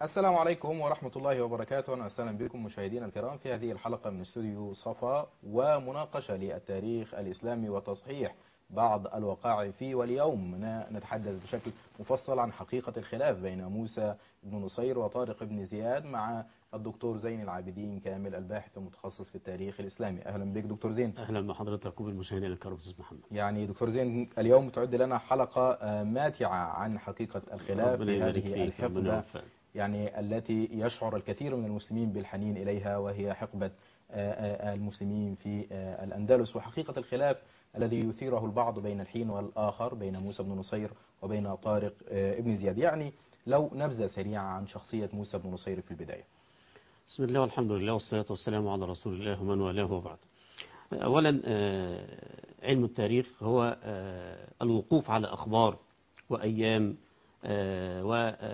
السلام عليكم ورحمة الله وبركاته وأهلا بكم مشاهدينا الكرام في هذه الحلقة من استوديو صفا ومناقشة للتاريخ الإسلامي وتصحيح بعض الوقائع فيه واليوم نتحدث بشكل مفصل عن حقيقة الخلاف بين موسى بن نصير وطارق بن زياد مع الدكتور زين العابدين كامل الباحث المتخصص في التاريخ الإسلامي أهلا بك دكتور زين اهلا بحضرتك وبالمشاهدين الكرام استاذ محمد يعني دكتور زين اليوم تعد لنا حلقة آه، ماتعة عن حقيقة الخلاف ربنا في يبارك هذه فيك ربنا الحقبة يوفقك يعني التي يشعر الكثير من المسلمين بالحنين إليها وهي حقبة آه، آه، المسلمين في آه، الأندلس وحقيقة الخلاف الذي يثيره البعض بين الحين والآخر بين موسى بن نصير وبين طارق آه، ابن زياد يعني لو نبذة سريعة عن شخصية موسى بن نصير في البداية بسم الله والحمد لله والصلاة والسلام على رسول الله ومن والاه وبعد أولا آه، علم التاريخ هو آه، الوقوف على أخبار وأيام آه،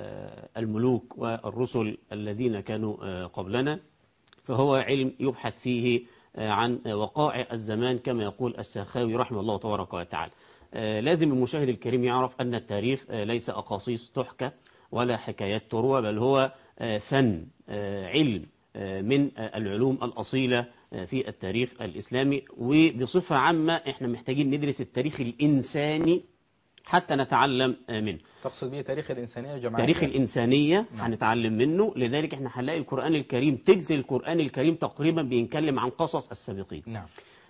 والملوك والرسل الذين كانوا آه، قبلنا فهو علم يبحث فيه آه، عن وقائع الزمان كما يقول الساخاوي رحمه الله تبارك وتعالى آه، لازم المشاهد الكريم يعرف أن التاريخ آه، ليس أقاصيص تحكى ولا حكايات تروى بل هو آه، فن آه، علم آه، من آه، العلوم الأصيلة آه، في التاريخ الإسلامي وبصفة عامة احنا محتاجين ندرس التاريخ الإنساني حتى نتعلم آه، منه تقصد به تاريخ الإنسانية جماعية تاريخ الإنسانية نعم. هنتعلم منه لذلك احنا هنلاقي القرآن الكريم تلت القرآن الكريم تقريبا بيتكلم عن قصص السابقين نعم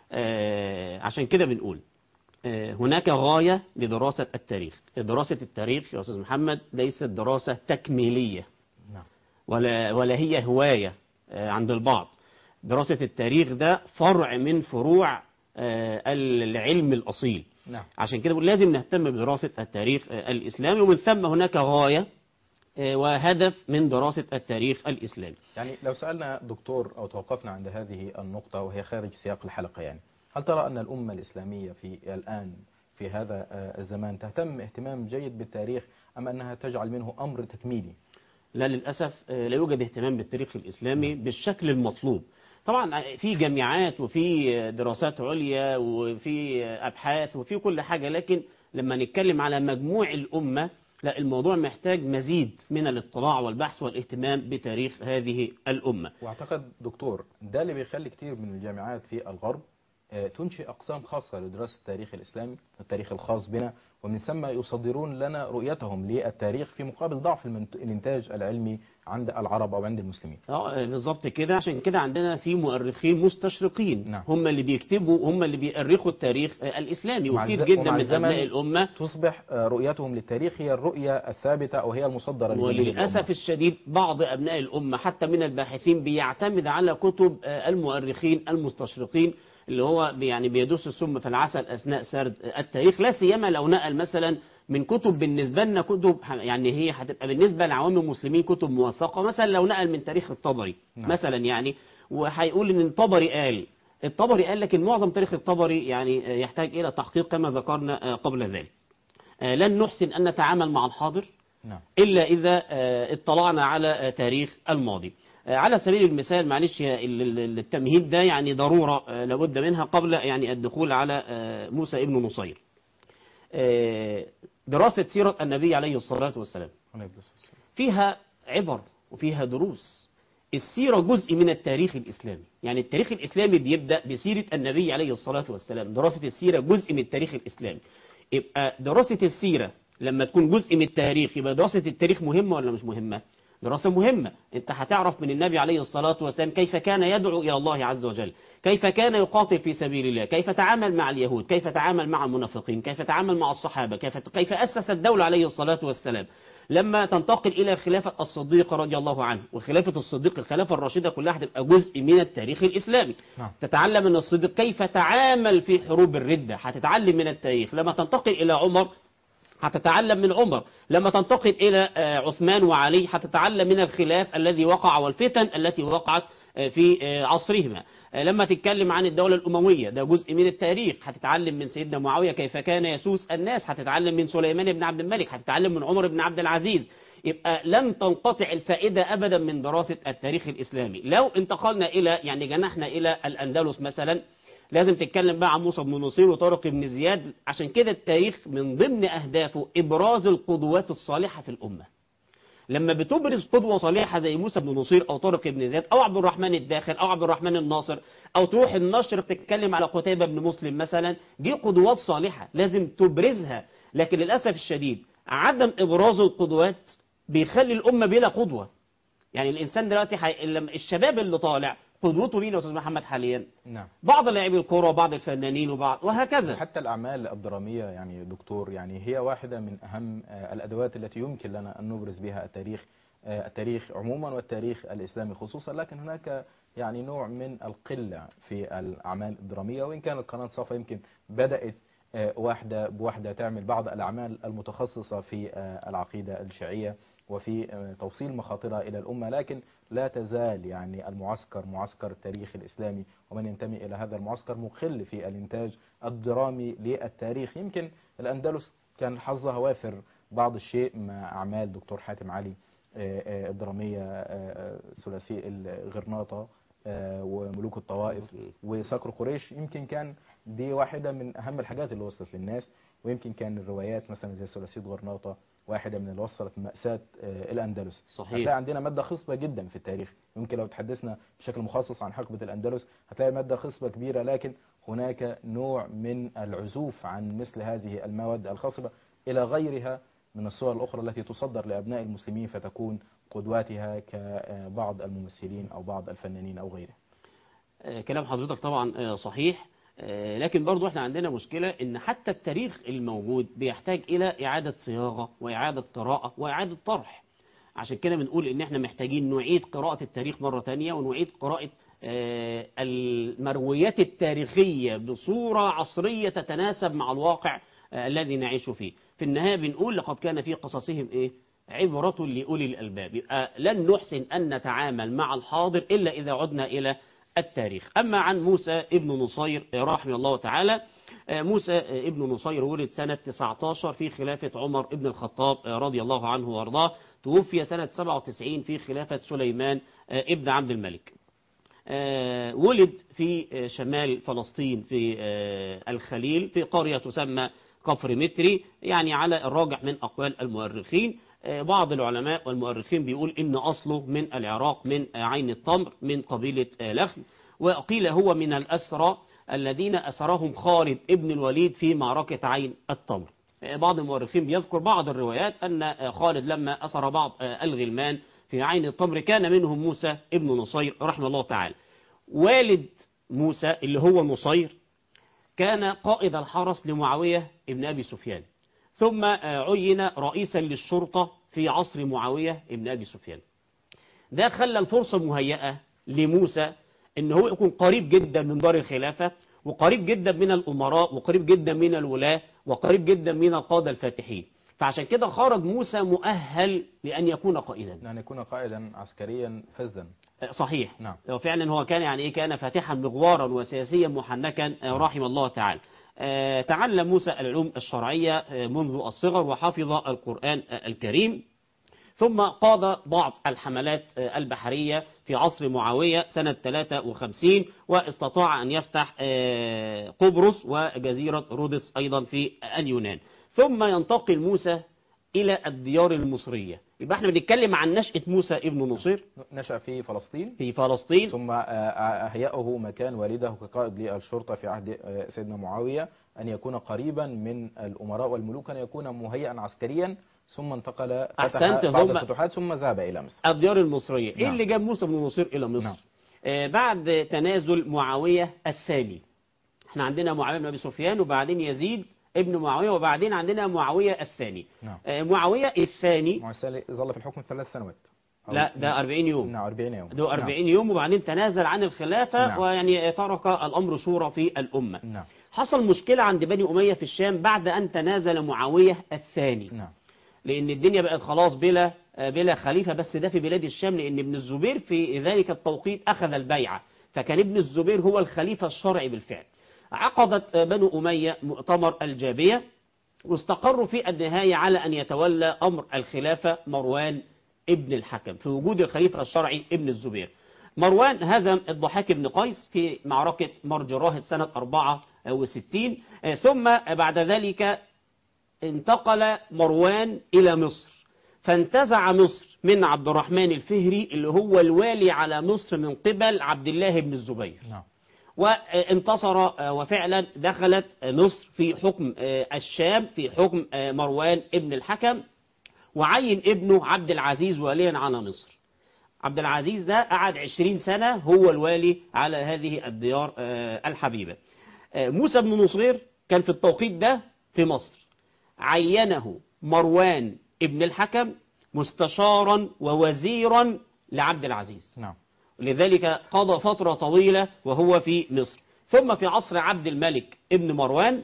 آه، عشان كده بنقول آه، هناك غاية لدراسة التاريخ دراسة التاريخ يا أستاذ محمد ليست دراسة تكميلية نعم ولا, ولا هي هواية آه، عند البعض دراسة التاريخ ده فرع من فروع آه، العلم الأصيل نعم عشان كده بقول لازم نهتم بدراسة التاريخ آه، الإسلامي ومن ثم هناك غاية آه، وهدف من دراسة التاريخ الإسلامي يعني لو سألنا دكتور أو توقفنا عند هذه النقطة وهي خارج سياق الحلقة يعني هل ترى أن الأمة الإسلامية في الآن في هذا آه، الزمان تهتم اهتمام جيد بالتاريخ أم أنها تجعل منه أمر تكميلي لا للأسف آه، لا يوجد اهتمام بالتاريخ الإسلامي بالشكل المطلوب طبعا آه، في جامعات وفي آه، دراسات عليا وفي آه، أبحاث وفي كل حاجة لكن لما نتكلم على مجموع الأمة لا الموضوع محتاج مزيد من الاطلاع والبحث والاهتمام بتاريخ هذه الأمة واعتقد دكتور ده اللي بيخلي كتير من الجامعات في الغرب آه، تنشئ أقسام خاصة لدراسة التاريخ الإسلامي التاريخ الخاص بنا ومن ثم يصدرون لنا رؤيتهم للتاريخ في مقابل ضعف المنت- الإنتاج العلمي عند العرب أو عند المسلمين اه بالظبط كده عشان كده عندنا في مؤرخين مستشرقين نعم. هم اللي بيكتبوا هم اللي بيؤرخوا التاريخ آه، الإسلامي ومع وكتير الز- جدا ومع من الزمن أبناء الأمة تصبح آه، رؤيتهم للتاريخ هي الرؤية الثابتة أو هي المصدرة لجماهير وللأسف الأمة. الشديد بعض أبناء الأمة حتى من الباحثين بيعتمد على كتب آه، المؤرخين المستشرقين اللي هو بي- يعني بيدس السم في العسل أثناء سرد آه، التاريخ لا سيما لو نقل مثلا من كتب بالنسبة لنا كتب ح- يعني هي هتبقى بالنسبة لعوام المسلمين كتب موثقة مثلا لو نقل من تاريخ الطبري نعم. مثلا يعني وهيقول إن الطبري قال الطبري قال لكن معظم تاريخ الطبري يعني آه، يحتاج إلى تحقيق كما ذكرنا آه، قبل ذلك آه، لن نحسن أن نتعامل مع الحاضر نعم إلا إذا آه، اطلعنا على آه، تاريخ الماضي آه، على سبيل المثال معلش يا ال- ال- التمهيد ده يعني ضرورة آه، لابد منها قبل يعني الدخول على آه، موسى ابن نصير آه، دراسة سيرة النبي عليه الصلاة والسلام عليه الصلاة والسلام. فيها عبر وفيها دروس السيرة جزء من التاريخ الإسلامي يعني التاريخ الإسلامي بيبدأ بسيرة النبي عليه الصلاة والسلام دراسة السيرة جزء من التاريخ الإسلامي يبقى دراسة السيرة لما تكون جزء من التاريخ يبقى دراسة التاريخ مهمة ولا مش مهمة دراسة مهمة انت هتعرف من النبي عليه الصلاة والسلام كيف كان يدعو إلى الله عز وجل كيف كان يقاتل في سبيل الله كيف تعامل مع اليهود كيف تعامل مع المنافقين كيف تعامل مع الصحابة كيف, كيف أسس الدولة عليه الصلاة والسلام لما تنتقل إلى خلافة الصديق رضي الله عنه وخلافة الصديق الخلافة الراشدة كلها هتبقى جزء من التاريخ الإسلامي نعم. تتعلم من الصديق كيف تعامل في حروب الردة هتتعلم من التاريخ لما تنتقل إلى عمر هتتعلم من عمر لما تنتقل إلى آه، عثمان وعلي هتتعلم من الخلاف الذي وقع والفتن التي وقعت آه، في آه، عصرهما آه، لما تتكلم عن الدولة الأموية ده جزء من التاريخ هتتعلم من سيدنا معاوية كيف كان يسوس الناس هتتعلم من سليمان بن عبد الملك هتتعلم من عمر بن عبد العزيز يبقى لن تنقطع الفائدة أبدا من دراسة التاريخ الإسلامي لو انتقلنا إلى يعني جنحنا إلى الأندلس مثلا لازم تتكلم بقى عن موسى بن نصير وطارق بن زياد عشان كده التاريخ من ضمن أهدافه إبراز القدوات الصالحة في الأمة لما بتبرز قدوة صالحة زي موسى بن نصير أو طارق بن زياد أو عبد الرحمن الداخل أو عبد الرحمن الناصر أو تروح النشر تتكلم على قتيبة بن مسلم مثلا دي قدوات صالحة لازم تبرزها لكن للأسف الشديد عدم إبراز القدوات بيخلي الأمة بلا قدوة يعني الإنسان دلوقتي حي... لما الشباب اللي طالع قدوته مين يا أستاذ محمد حاليا نعم بعض لاعبي الكرة وبعض الفنانين وبعض وهكذا حتى الأعمال الدرامية يعني دكتور يعني هي واحدة من أهم آه، الأدوات التي يمكن لنا أن نبرز بها التاريخ آه، التاريخ عموما والتاريخ الإسلامي خصوصا لكن هناك يعني نوع من القلة في الأعمال الدرامية وإن كانت قناة صفا يمكن بدأت آه، واحدة بواحدة تعمل بعض الأعمال المتخصصة في آه، العقيدة الشيعية وفي آه، توصيل مخاطرها إلى الأمة لكن لا تزال يعني المعسكر معسكر التاريخ الإسلامي ومن ينتمي إلى هذا المعسكر مخل في الإنتاج الدرامي للتاريخ يمكن الأندلس كان حظها وافر بعض الشيء مع أعمال دكتور حاتم علي آه، آه، الدرامية آه، آه، ثلاثي الغرناطة آه، وملوك الطوائف وصقر قريش يمكن كان دي واحدة من أهم الحاجات اللي وصلت للناس ويمكن كان الروايات مثلا زي ثلاثية غرناطة واحدة من اللي وصلت مأساة آه، الأندلس صحيح. هتلاقي عندنا مادة خصبة جدا في التاريخ يمكن لو تحدثنا بشكل مخصص عن حقبة الأندلس هتلاقي مادة خصبة كبيرة لكن هناك نوع من العزوف عن مثل هذه المواد الخصبة إلى غيرها من الصور الأخرى التي تصدر لأبناء المسلمين فتكون قدواتها كبعض الممثلين أو بعض الفنانين أو غيره آه، كلام حضرتك طبعا آه، صحيح آه، لكن برضو احنا عندنا مشكلة ان حتى التاريخ الموجود بيحتاج الى اعادة صياغة واعادة قراءة واعادة طرح عشان كده بنقول ان احنا محتاجين نعيد قراءة التاريخ مرة تانية ونعيد قراءة آه، المرويات التاريخية بصورة عصرية تتناسب مع الواقع آه، الذي نعيش فيه في النهاية بنقول لقد كان في قصصهم ايه عبرة لأولي الألباب يبقى لن نحسن أن نتعامل مع الحاضر إلا إذا عدنا إلى التاريخ أما عن موسى ابن نصير آه، رحمه الله تعالى آه، موسى آه، ابن نصير ولد سنة 19 في خلافة عمر ابن الخطاب آه، رضي الله عنه وارضاه توفي سنة 97 في خلافة سليمان آه، ابن عبد الملك آه، ولد في آه، شمال فلسطين في آه، الخليل في قرية تسمى كفر متري يعني على الراجح من أقوال المؤرخين آه، بعض العلماء والمؤرخين بيقول إن أصله من العراق من آه، عين التمر من قبيلة آه، لخم وقيل هو من الأسرى الذين أسرهم خالد ابن الوليد في معركة عين التمر آه، بعض المؤرخين بيذكر بعض الروايات أن آه، خالد لما أسر بعض آه، الغلمان في عين التمر كان منهم موسى ابن نصير رحمه الله تعالى والد موسى اللي هو نصير كان قائد الحرس لمعاوية ابن أبي سفيان ثم آه، عين رئيسا للشرطة في عصر معاوية ابن أبي سفيان ده خلى الفرصة مهيئة لموسى ان هو يكون قريب جدا من دار الخلافة وقريب جدا من الأمراء وقريب جدا من الولاة وقريب جدا من القادة الفاتحين فعشان كده خرج موسى مؤهل لأن يكون قائدا أن يكون قائدا عسكريا فذا آه، صحيح نعم. وفعلا هو كان يعني ايه كان فاتحا مغوارا وسياسيا محنكا آه، رحم الله تعالى آه، تعلم موسى العلوم الشرعية آه، منذ الصغر وحفظ القرآن آه، الكريم ثم قاد بعض الحملات آه، البحرية في عصر معاوية سنة 53 واستطاع أن يفتح آه، قبرص وجزيرة رودس أيضا في اليونان ثم ينتقل موسى إلى الديار المصرية يبقى احنا بنتكلم عن نشأة موسى ابن نصير نشأ في فلسطين في فلسطين ثم آه، آه، أهيأه مكان والده كقائد للشرطة في عهد آه، سيدنا معاوية أن يكون قريبا من الأمراء والملوك أن يكون مهيئا عسكريا ثم انتقل فتح أحسنت، بعض هم- الفتوحات ثم ذهب إلى مصر الديار المصرية ايه نعم. اللي جاب موسى بن نصير إلى مصر نعم. آه بعد تنازل معاوية الثاني احنا عندنا معاوية بن أبي سفيان وبعدين يزيد ابن معاوية وبعدين عندنا معاوية الثاني نعم آه معاوية الثاني معسل ظل في الحكم ثلاث سنوات أو- لا ده 40 يوم نعم 40 يوم ده 40 يوم وبعدين تنازل عن الخلافة نعم. ويعني ترك الأمر شورى في الأمة نعم حصل مشكلة عند بني أمية في الشام بعد أن تنازل معاوية الثاني نعم لأن الدنيا بقت خلاص بلا بلا خليفة بس ده في بلاد الشام لأن ابن الزبير في ذلك التوقيت أخذ البيعة فكان ابن الزبير هو الخليفة الشرعي بالفعل عقدت بنو أمية مؤتمر الجابية واستقروا في النهاية على أن يتولى أمر الخلافة مروان ابن الحكم في وجود الخليفة الشرعي ابن الزبير مروان هزم الضحاك بن قيس في معركة مرج راهد سنة 64 ثم بعد ذلك انتقل مروان إلى مصر فانتزع مصر من عبد الرحمن الفهري اللي هو الوالي على مصر من قبل عبد الله بن الزبير نعم وانتصر آه، وفعلا دخلت آه، مصر في حكم آه، الشام في حكم آه، مروان ابن الحكم وعين ابنه عبد العزيز واليا على مصر عبد العزيز ده قعد 20 سنة هو الوالي على هذه الديار آه، الحبيبة آه، موسى بن نصير كان في التوقيت ده في مصر عينه مروان ابن الحكم مستشارا ووزيرا لعبد العزيز نعم لذلك قضى فترة طويلة وهو في مصر ثم في عصر عبد الملك ابن مروان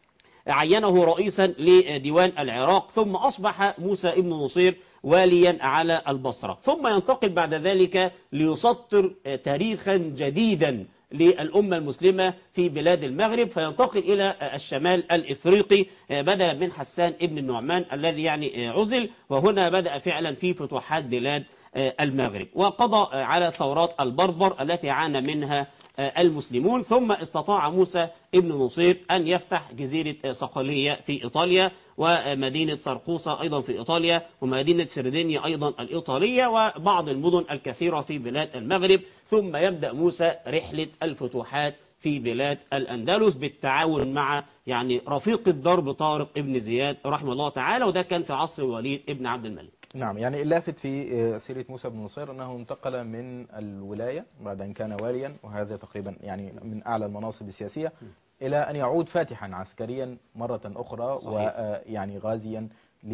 عينه رئيسا لديوان العراق ثم أصبح موسى ابن نصير واليا على البصرة ثم ينتقل بعد ذلك ليسطر تاريخا جديدا للأمة المسلمة في بلاد المغرب فينتقل إلى الشمال الإفريقي بدلا من حسان ابن النعمان الذي يعني عزل وهنا بدأ فعلا في فتوحات بلاد المغرب وقضى على ثورات البربر التي عانى منها المسلمون ثم استطاع موسى ابن نصير أن يفتح جزيرة صقلية في إيطاليا ومدينة سرقوسة أيضا في إيطاليا ومدينة سردينيا أيضا الإيطالية وبعض المدن الكثيرة في بلاد المغرب ثم يبدأ موسى رحلة الفتوحات في بلاد الأندلس بالتعاون مع يعني رفيق الدرب طارق ابن زياد رحمه الله تعالى وده كان في عصر الوليد ابن عبد الملك نعم يعني اللافت في آه، سيرة موسى بن نصير أنه انتقل من الولاية بعد أن كان واليا وهذا تقريبا يعني من أعلى المناصب السياسية إلى أن يعود فاتحا عسكريا مرة أخرى صحيح. ويعني غازيا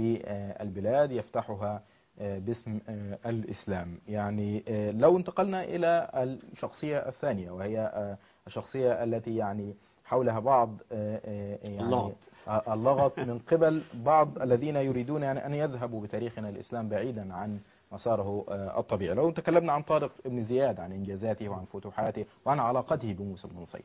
للبلاد يفتحها آه، باسم آه، الإسلام يعني آه، لو انتقلنا إلى الشخصية الثانية وهي آه، الشخصية التي يعني حولها بعض آه، آه، يعني اللغط. آه، اللغط من قبل بعض الذين يريدون يعني أن يذهبوا بتاريخنا الإسلام بعيدا عن مساره آه، الطبيعي لو تكلمنا عن طارق بن زياد عن إنجازاته وعن فتوحاته وعن علاقته بموسى بن نصير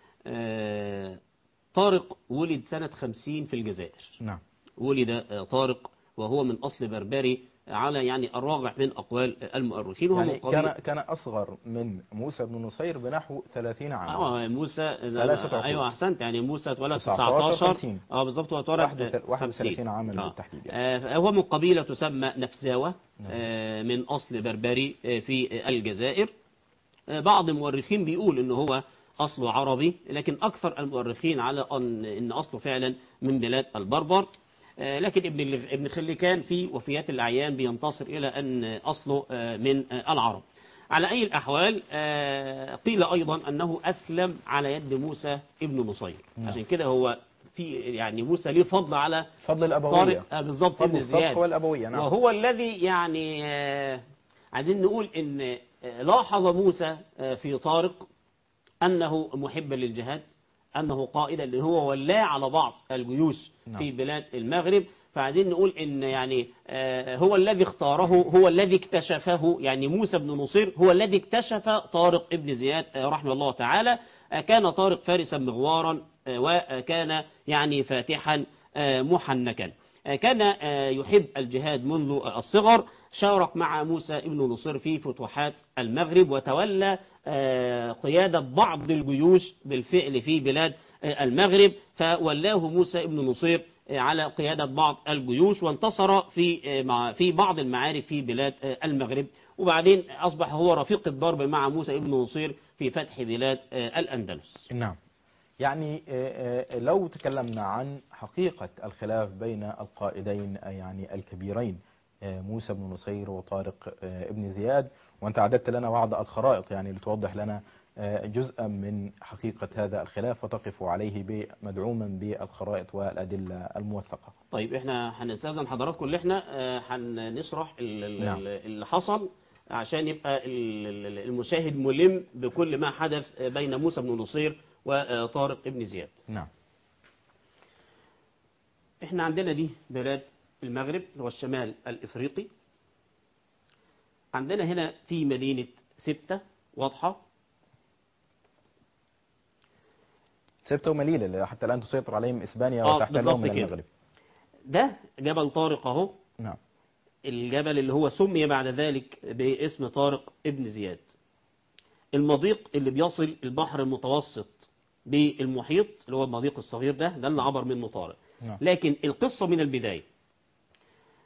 آه، طارق ولد سنة 50 في الجزائر نعم ولد آه، طارق وهو من أصل بربري على يعني الراجع من أقوال المؤرخين وهو يعني من قبيل- كان كان أصغر من موسى بن نصير بنحو 30 عاما اه موسى ثلاثة عقود. ايوه احسنت يعني موسى اتولد 19 19 50. اه بالظبط هو اتولد واحد- آه، 31 50. عاما آه. بالتحديد يعني. آه، هو من قبيلة تسمى نفزاوة نعم. آه، من أصل بربري آه، في الجزائر آه، بعض المؤرخين بيقول ان هو أصله عربي لكن أكثر المؤرخين على أن إن أصله فعلا من بلاد البربر آه، لكن ابن ال- ابن خليكان في وفيات الأعيان بينتصر إلى أن أصله آه، من آه، العرب على أي الأحوال آه، قيل أيضا أنه أسلم على يد موسى ابن نصير نعم. عشان كده هو في يعني موسى ليه فضل على فضل الأبوية طارق آه، بالظبط فضل ابن السبق زياد والأبوية نعم وهو الذي يعني آه، عايزين نقول ان آه، لاحظ موسى آه، في طارق انه محبا للجهاد انه قائدا اللي هو ولاه على بعض الجيوش نعم. في بلاد المغرب فعايزين نقول ان يعني آه، هو الذي اختاره هو الذي اكتشفه يعني موسى بن نصير هو الذي اكتشف طارق ابن زياد آه، رحمه الله تعالى آه، كان طارق فارسا مغوارا آه، وكان يعني فاتحا آه، محنكا آه، كان آه، يحب الجهاد منذ الصغر شارك مع موسى ابن نصير في فتوحات المغرب وتولى آه، قيادة بعض الجيوش بالفعل في بلاد آه، المغرب فولاه موسى ابن نصير آه، على قيادة بعض الجيوش وانتصر في آه، مع- في بعض المعارك في بلاد آه، المغرب وبعدين أصبح هو رفيق الضرب مع موسى ابن نصير في فتح بلاد آه، الأندلس نعم يعني آه، آه، لو تكلمنا عن حقيقة الخلاف بين القائدين آه، يعني الكبيرين آه، موسى بن نصير وطارق آه، ابن زياد وأنت عددت لنا بعض الخرائط يعني لتوضح لنا آه، جزءا من حقيقة هذا الخلاف وتقف عليه ب- مدعوما بالخرائط والأدلة الموثقة طيب احنا هنستاذن حضراتكم اللي احنا آه، هنشرح ال- ال- نعم. اللي حصل عشان يبقى ال- ال- المشاهد ملم بكل ما حدث بين موسى بن نصير وطارق ابن زياد نعم احنا عندنا دي بلاد المغرب اللي هو الشمال الافريقي عندنا هنا في مدينة ستة واضحة سبتة ومليلة اللي حتى الآن تسيطر عليهم إسبانيا آه، وتحتلهم بالظبط من كده. المغرب ده جبل طارق اهو نعم الجبل اللي هو سمي بعد ذلك باسم طارق ابن زياد المضيق اللي بيصل البحر المتوسط بالمحيط اللي هو المضيق الصغير ده ده اللي عبر منه طارق نعم لكن القصة من البداية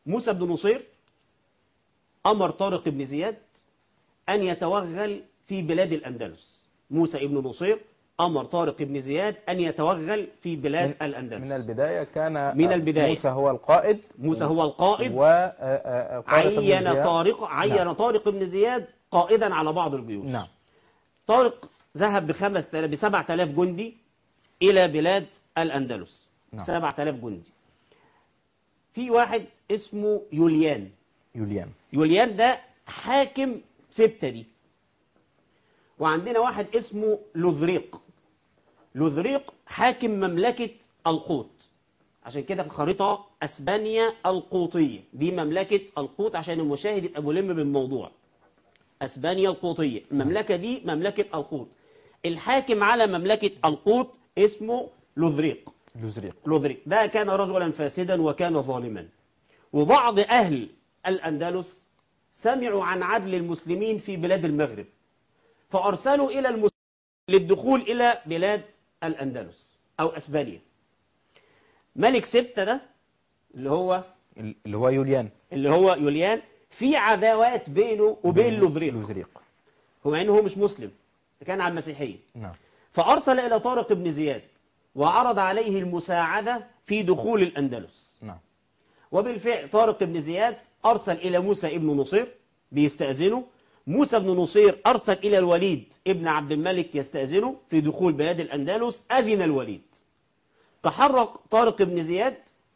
موسى بن نصير أمر طارق بن زياد أن يتوغل في بلاد الأندلس موسى بن نصير أمر طارق بن زياد أن يتوغل في بلاد الأندلس من البداية كان من البداية. موسى هو القائد موسى هو القائد و آه، آه، طارق بن عين زياد. طارق عين نعم. طارق بن زياد قائدا على بعض الجيوش نعم طارق ذهب بخمس تلاف بسبع تلاف جندي إلى بلاد الأندلس نعم. سبع تلاف جندي في واحد اسمه يوليان يوليان يوليان ده حاكم سبتة دي وعندنا واحد اسمه لوذريق لوذريق حاكم مملكة القوط عشان كده في الخريطة أسبانيا القوطية دي مملكة القوط عشان المشاهد يبقى ملم بالموضوع أسبانيا القوطية المملكة دي مملكة القوط الحاكم على مملكة القوط اسمه لوذريق لوزريق لوذريق ده كان رجلا فاسدا وكان ظالما وبعض أهل الأندلس سمعوا عن عدل المسلمين في بلاد المغرب فأرسلوا إلى المسلمين للدخول إلى بلاد الأندلس أو أسبانيا ملك سبتة ده اللي هو اللي هو يوليان اللي هو يوليان في عداوات بينه وبين لوذريق لوزريق هو انه هو مش مسلم كان على المسيحية نعم فأرسل إلى طارق بن زياد وعرض عليه المساعدة في دخول الأندلس نعم وبالفعل طارق بن زياد أرسل إلى موسى ابن نصير بيستأذنه موسى بن نصير أرسل إلى الوليد ابن عبد الملك يستأذنه في دخول بلاد الأندلس أذن الوليد تحرك طارق بن زياد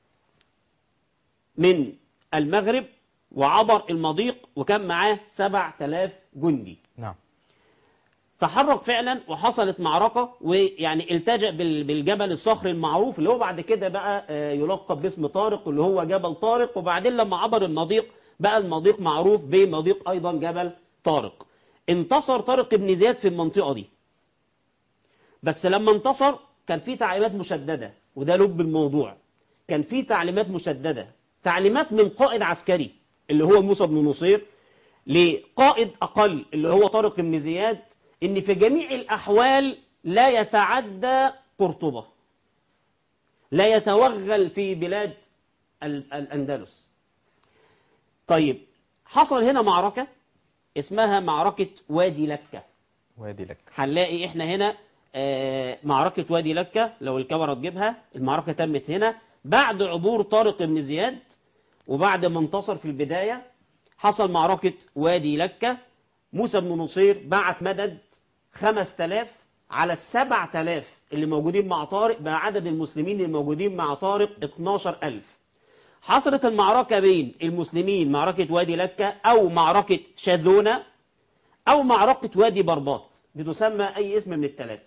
من المغرب وعبر المضيق وكان معاه سبع تلاف جندي نعم تحرك فعلا وحصلت معركة ويعني التجأ بال- بالجبل الصخري المعروف اللي هو بعد كده بقى آه، يلقب باسم طارق اللي هو جبل طارق وبعدين لما عبر المضيق بقى المضيق معروف بمضيق أيضا جبل طارق انتصر طارق بن زياد في المنطقة دي بس لما انتصر كان في تعليمات مشددة وده لب الموضوع كان في تعليمات مشددة تعليمات من قائد عسكري اللي هو موسى بن نصير لقائد أقل اللي هو طارق بن زياد إن في جميع الأحوال لا يتعدى قرطبة لا يتوغل في بلاد ال- الأندلس طيب حصل هنا معركة اسمها معركة وادي لكة وادي لك هنلاقي احنا هنا آه، معركة وادي لكة لو الكاميرا تجيبها المعركة تمت هنا بعد عبور طارق بن زياد وبعد ما انتصر في البداية حصل معركة وادي لكة موسى بن نصير بعت مدد خمس تلاف على السبع تلاف اللي موجودين مع طارق بقى عدد المسلمين اللي موجودين مع طارق 12 ألف حصلت المعركة بين المسلمين معركة وادي لكة أو معركة شاذونة أو معركة وادي برباط بتسمى أي اسم من الثلاثة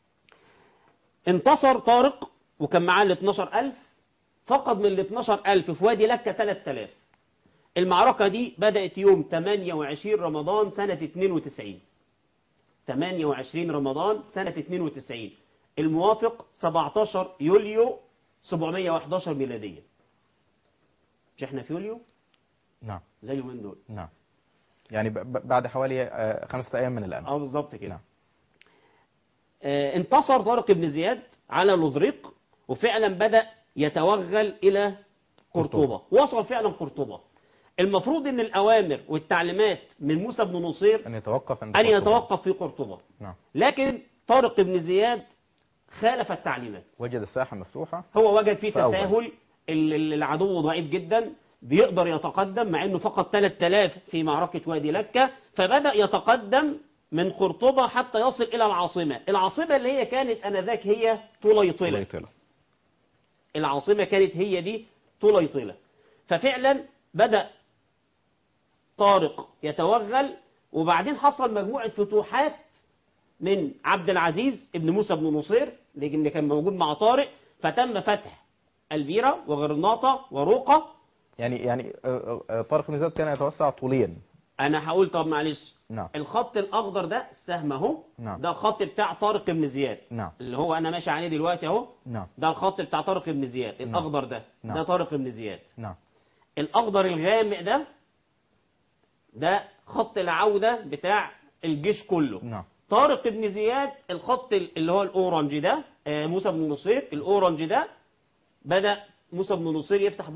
انتصر طارق وكان معاه ال 12000 فقد من ال 12000 في وادي لكة 3000 المعركة دي بدأت يوم 28 رمضان سنة 92 28 رمضان سنة 92 الموافق 17 يوليو 711 ميلادية مش احنا في يوليو نعم زي اليومين دول نعم يعني ب- ب- بعد حوالي آه، خمسة أيام من الآن اه بالظبط كده نعم. آه انتصر طارق بن زياد على لوذريق وفعلا بدأ يتوغل إلى قرطبة وصل فعلا قرطبة المفروض ان الأوامر والتعليمات من موسى بن نصير أن يتوقف عند أن قرطبة. يتوقف في قرطبة نعم لكن طارق بن زياد خالف التعليمات وجد الساحة مفتوحة هو وجد فيه فأول. تساهل ال- ال- العدو ضعيف جدا بيقدر يتقدم مع انه فقط 3000 في معركة وادي لكة فبدأ يتقدم من قرطبة حتى يصل إلى العاصمة العاصمة اللي هي كانت أنذاك هي طليطلة طليطلة العاصمة كانت هي دي طليطلة ففعلا بدأ طارق يتوغل وبعدين حصل مجموعة فتوحات من عبد العزيز ابن موسى بن نصير اللي كان موجود مع طارق فتم فتح البيرة وغرناطة وروقة يعني يعني آه، آه، طارق بن زياد كان يتوسع طوليا أنا هقول طب معلش نعم الخط الأخضر ده السهم أهو نعم. ده الخط بتاع طارق بن زياد نعم اللي هو أنا ماشي عليه دلوقتي أهو نعم ده الخط بتاع طارق بن زياد نعم. الأخضر ده نعم. ده طارق بن زياد نعم الأخضر الغامق ده ده خط العودة بتاع الجيش كله نعم طارق بن زياد الخط اللي هو الأورنج ده آه، موسى بن نصير الأورنج ده بدأ موسى بن نصير يفتح بعض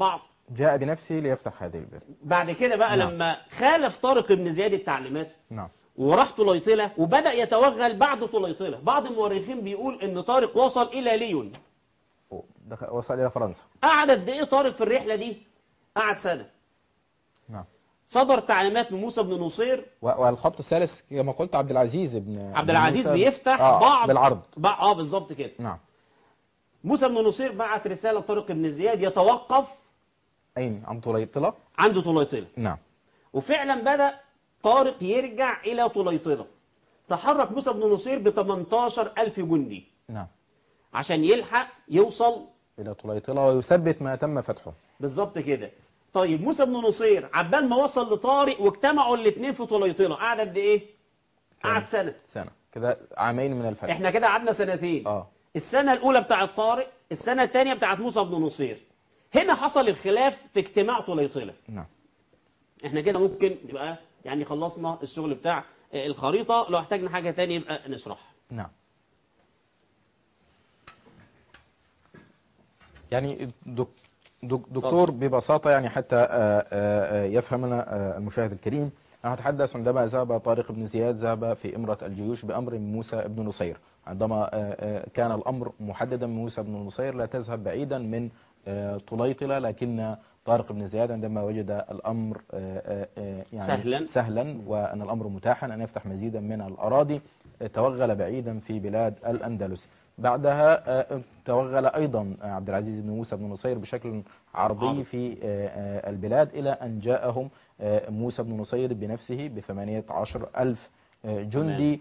جاء بنفسه ليفتح هذه البلاد بعد كده بقى نعم. لما خالف طارق بن زياد التعليمات نعم وراح طليطلة وبدأ يتوغل بعد طليطلة بعض المؤرخين بيقول ان طارق وصل الى ليون دخل- وصل إلى فرنسا قعد قد ايه طارق في الرحلة دي قعد سنة نعم صدر تعليمات من موسى بن نصير و- والخط الثالث كما قلت عبد العزيز بن عبد بن العزيز موسى- بيفتح آه بعض بالعرض بع- اه بالظبط كده نعم موسى بن نصير بعت رسالة طارق بن زياد يتوقف أين عن طليطلة عند طليطلة نعم وفعلا بدأ طارق يرجع إلى طليطلة تحرك موسى بن نصير ب 18 ألف جندي نعم عشان يلحق يوصل إلى طليطلة ويثبت ما تم فتحه بالظبط كده طيب موسى بن نصير عبال ما وصل لطارق واجتمعوا الاثنين في طليطلة قعد قد ايه؟ قعد سنة سنة كده عامين من الفتح احنا كده قعدنا سنتين اه السنة الأولى بتاعت طارق السنة الثانية بتاعت موسى بن نصير هنا حصل الخلاف في اجتماع طليطلة نعم احنا كده ممكن نبقى يعني خلصنا الشغل بتاع آه، الخريطة لو احتاجنا حاجة تانية يبقى نشرحها نعم يعني دك دك دكتور ببساطة يعني حتى آه، آه، آه، يفهمنا آه، المشاهد الكريم أنا أتحدث عندما ذهب طارق بن زياد ذهب في إمرة الجيوش بأمر من موسى بن نصير عندما آه، آه، كان الأمر محددا من موسى بن نصير لا تذهب بعيدا من آه، طليطلة لكن طارق بن زياد عندما وجد الأمر آه، آه، يعني سهلا. سهلا وأن الأمر متاحا أن يفتح مزيدا من الأراضي آه، توغل بعيدا في بلاد الأندلس بعدها آه، توغل أيضا عبد العزيز بن موسى بن نصير بشكل عرضي عرض. في آه، آه، البلاد إلى أن جاءهم آه، موسى بن نصير بنفسه بثمانية عشر ألف آه، جندي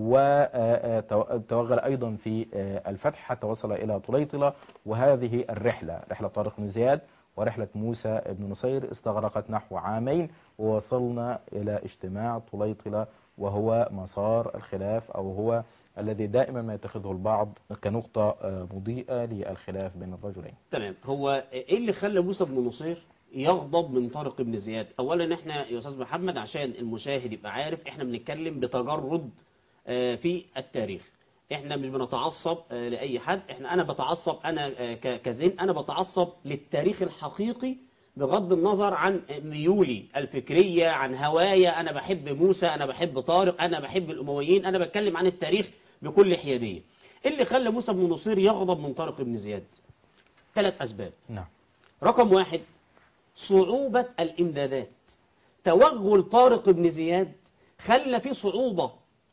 وتوغل أيضا في آه، الفتح حتى وصل إلى طليطلة وهذه الرحلة رحلة طارق بن زياد ورحلة موسى بن نصير استغرقت نحو عامين ووصلنا إلى اجتماع طليطلة وهو مسار الخلاف أو هو الذي دائما ما يتخذه البعض كنقطة آه، مضيئة للخلاف بين الرجلين تمام هو ايه اللي خلى موسى بن نصير يغضب من طارق بن زياد اولا احنا يا استاذ محمد عشان المشاهد يبقى عارف احنا بنتكلم بتجرد آه، في التاريخ احنا مش بنتعصب آه، لاي حد احنا انا بتعصب انا آه، ك- كزين انا بتعصب للتاريخ الحقيقي بغض النظر عن ميولي الفكرية عن هوايا أنا بحب موسى أنا بحب طارق أنا بحب الأمويين أنا بتكلم عن التاريخ بكل حيادية إيه اللي خلى موسى بن نصير يغضب من طارق بن زياد ثلاث أسباب نعم رقم واحد صعوبة الإمدادات توغل طارق بن زياد خلى في صعوبة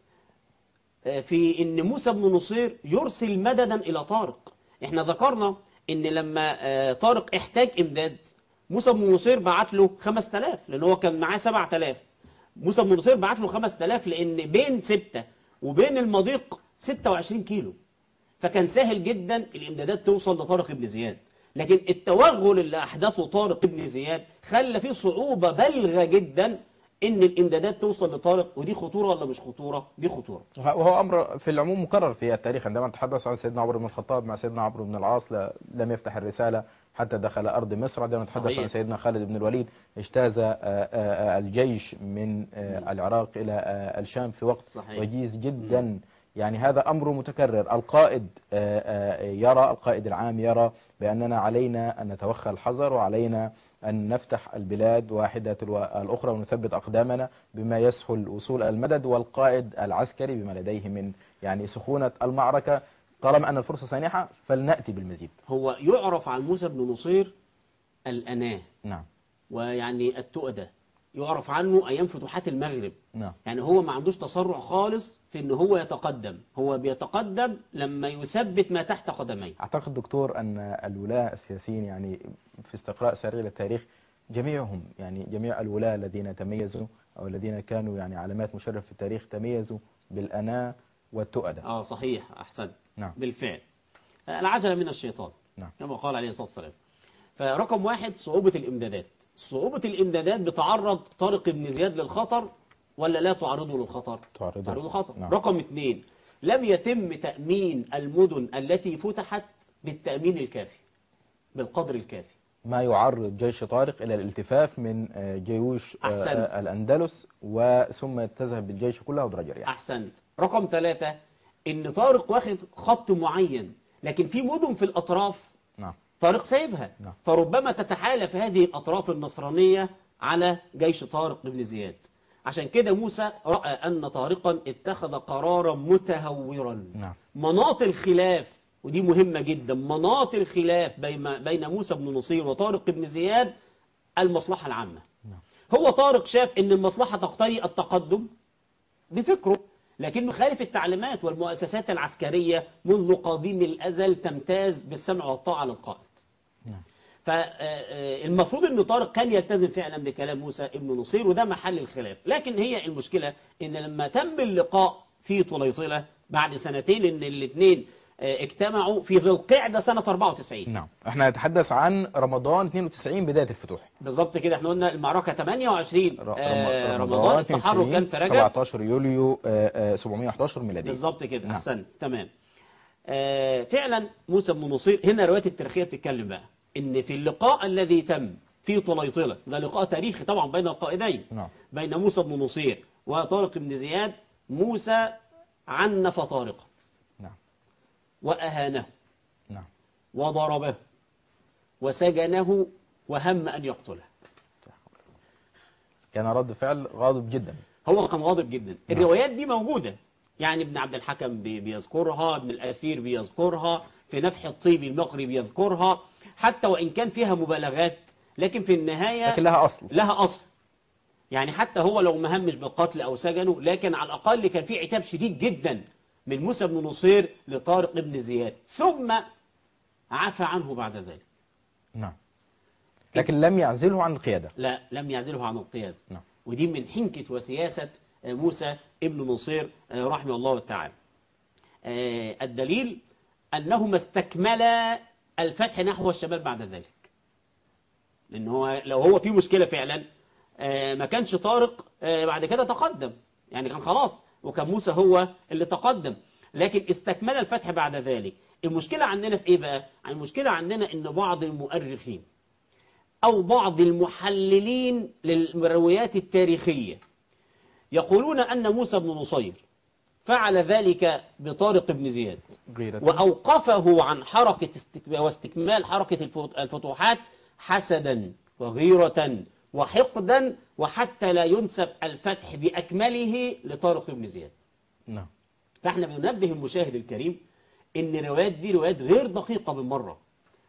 آه، في ان موسى بن نصير يرسل مددا الى طارق احنا ذكرنا ان لما آه، طارق احتاج امداد موسى بن نصير بعت له 5000 لان هو كان معاه 7000 موسى بن نصير بعت له 5000 لان بين سبته وبين المضيق 26 كيلو فكان سهل جدا الامدادات توصل لطارق بن زياد لكن التوغل اللي احدثه طارق بن زياد خلى فيه صعوبة بالغة جدا ان الامدادات توصل لطارق ودي خطورة ولا مش خطورة دي خطورة وهو امر في العموم مكرر في التاريخ عندما نتحدث عن سيدنا عمرو بن الخطاب مع سيدنا عمرو بن العاص لا- لم يفتح الرساله حتى دخل ارض مصر عندما نتحدث صحيح. عن سيدنا خالد بن الوليد اجتاز آه، آه، الجيش من آه، العراق الى آه، الشام في وقت صحيح. وجيز جدا يعني هذا امر متكرر القائد آه، آه، يرى القائد العام يرى باننا علينا ان نتوخى الحذر وعلينا أن نفتح البلاد واحدة تلو الأخرى ونثبت أقدامنا بما يسهل وصول المدد والقائد العسكري بما لديه من يعني سخونة المعركة طالما أن الفرصة سانحة فلنأتي بالمزيد هو يعرف عن موسى بن نصير الأناه نعم ويعني التؤدة يعرف عنه أيام فتوحات المغرب نعم يعني هو ما عندوش تسرع خالص في ان هو يتقدم هو بيتقدم لما يثبت ما تحت قدميه أعتقد دكتور أن الولاة السياسيين يعني في استقراء سريع للتاريخ جميعهم يعني جميع الولاة الذين تميزوا أو الذين كانوا يعني علامات مشرف في التاريخ تميزوا بالأناة والتؤدة اه صحيح احسنت نعم بالفعل العجلة من الشيطان نعم. كما قال عليه الصلاة والسلام فرقم واحد صعوبة الإمدادات صعوبة الإمدادات بتعرض طارق بن زياد للخطر ولا لا تعرضه للخطر تعرضه. تعرضه خطر نعم. رقم اثنين لم يتم تأمين المدن التي فتحت بالتأمين الكافي بالقدر الكافي ما يعرض جيش طارق إلى الالتفاف من آه، جيوش آه، أحسنت. آه، الأندلس وثم تذهب بالجيش كله ودرجة يعني أحسنت رقم ثلاثة إن طارق واخد خط معين لكن في مدن في الأطراف نعم طارق سايبها نعم. فربما تتحالف هذه الأطراف النصرانية على جيش طارق بن زياد عشان كده موسى رأى أن طارقا اتخذ قرارا متهورا نعم مناط الخلاف ودي مهمة جدا مناط الخلاف بين بين موسى بن نصير وطارق بن زياد المصلحة العامة نعم. هو طارق شاف ان المصلحة تقتضي التقدم بفكره لكنه خالف التعليمات والمؤسسات العسكرية منذ قديم الأزل تمتاز بالسمع والطاعة للقائد نعم فالمفروض ان طارق كان يلتزم فعلا بكلام موسى ابن نصير وده محل الخلاف لكن هي المشكلة ان لما تم اللقاء في طليطلة بعد سنتين ان الاثنين اجتمعوا في ذي القعدة سنة 94 نعم احنا نتحدث عن رمضان 92 بداية الفتوح بالظبط كده احنا قلنا المعركة 28 ر- آه، رم- رمضان التحرك كان في رجب 17 يوليو آه، آه، 711 ميلادي بالظبط كده نعم. احسنت تمام آه فعلا موسى بن نصير هنا الروايات التاريخيه بتتكلم بقى ان في اللقاء الذي تم في طليطله ده لقاء تاريخي طبعا بين القائدين نعم بين موسى بن نصير وطارق بن زياد موسى عنف طارق نعم واهانه نعم وضربه وسجنه وهم ان يقتله كان رد فعل غاضب جدا هو كان غاضب جدا الروايات دي موجودة يعني ابن عبد الحكم بي- بيذكرها ابن الأثير بيذكرها في نفح الطيبي المقري بيذكرها حتى وإن كان فيها مبالغات لكن في النهاية لكن لها أصل لها أصل يعني حتى هو لو ما همش بالقتل أو سجنه لكن على الأقل كان في عتاب شديد جدا من موسى بن نصير لطارق بن زياد ثم عفى عنه بعد ذلك نعم لكن لم يعزله عن القيادة لا لم يعزله عن القيادة نعم ودي من حنكة وسياسة آه، موسى ابن نصير آه، رحمه الله تعالى آه، الدليل أنهما استكملا الفتح نحو الشمال بعد ذلك لأن هو لو هو في مشكلة فعلا آه، ما كانش طارق آه، بعد كده تقدم يعني كان خلاص وكان موسى هو اللي تقدم لكن استكمل الفتح بعد ذلك المشكلة عندنا في إيه بقى؟ المشكلة عندنا إن بعض المؤرخين أو بعض المحللين للمرويات التاريخية يقولون أن موسى بن نصير فعل ذلك بطارق بن زياد غيرة وأوقفه عن حركة استك- واستكمال حركة الفت- الفتوحات حسدا وغيرة وحقدا وحتى لا ينسب الفتح بأكمله لطارق بن زياد نعم فاحنا بننبه المشاهد الكريم ان الروايات دي روايات غير دقيقة بالمرة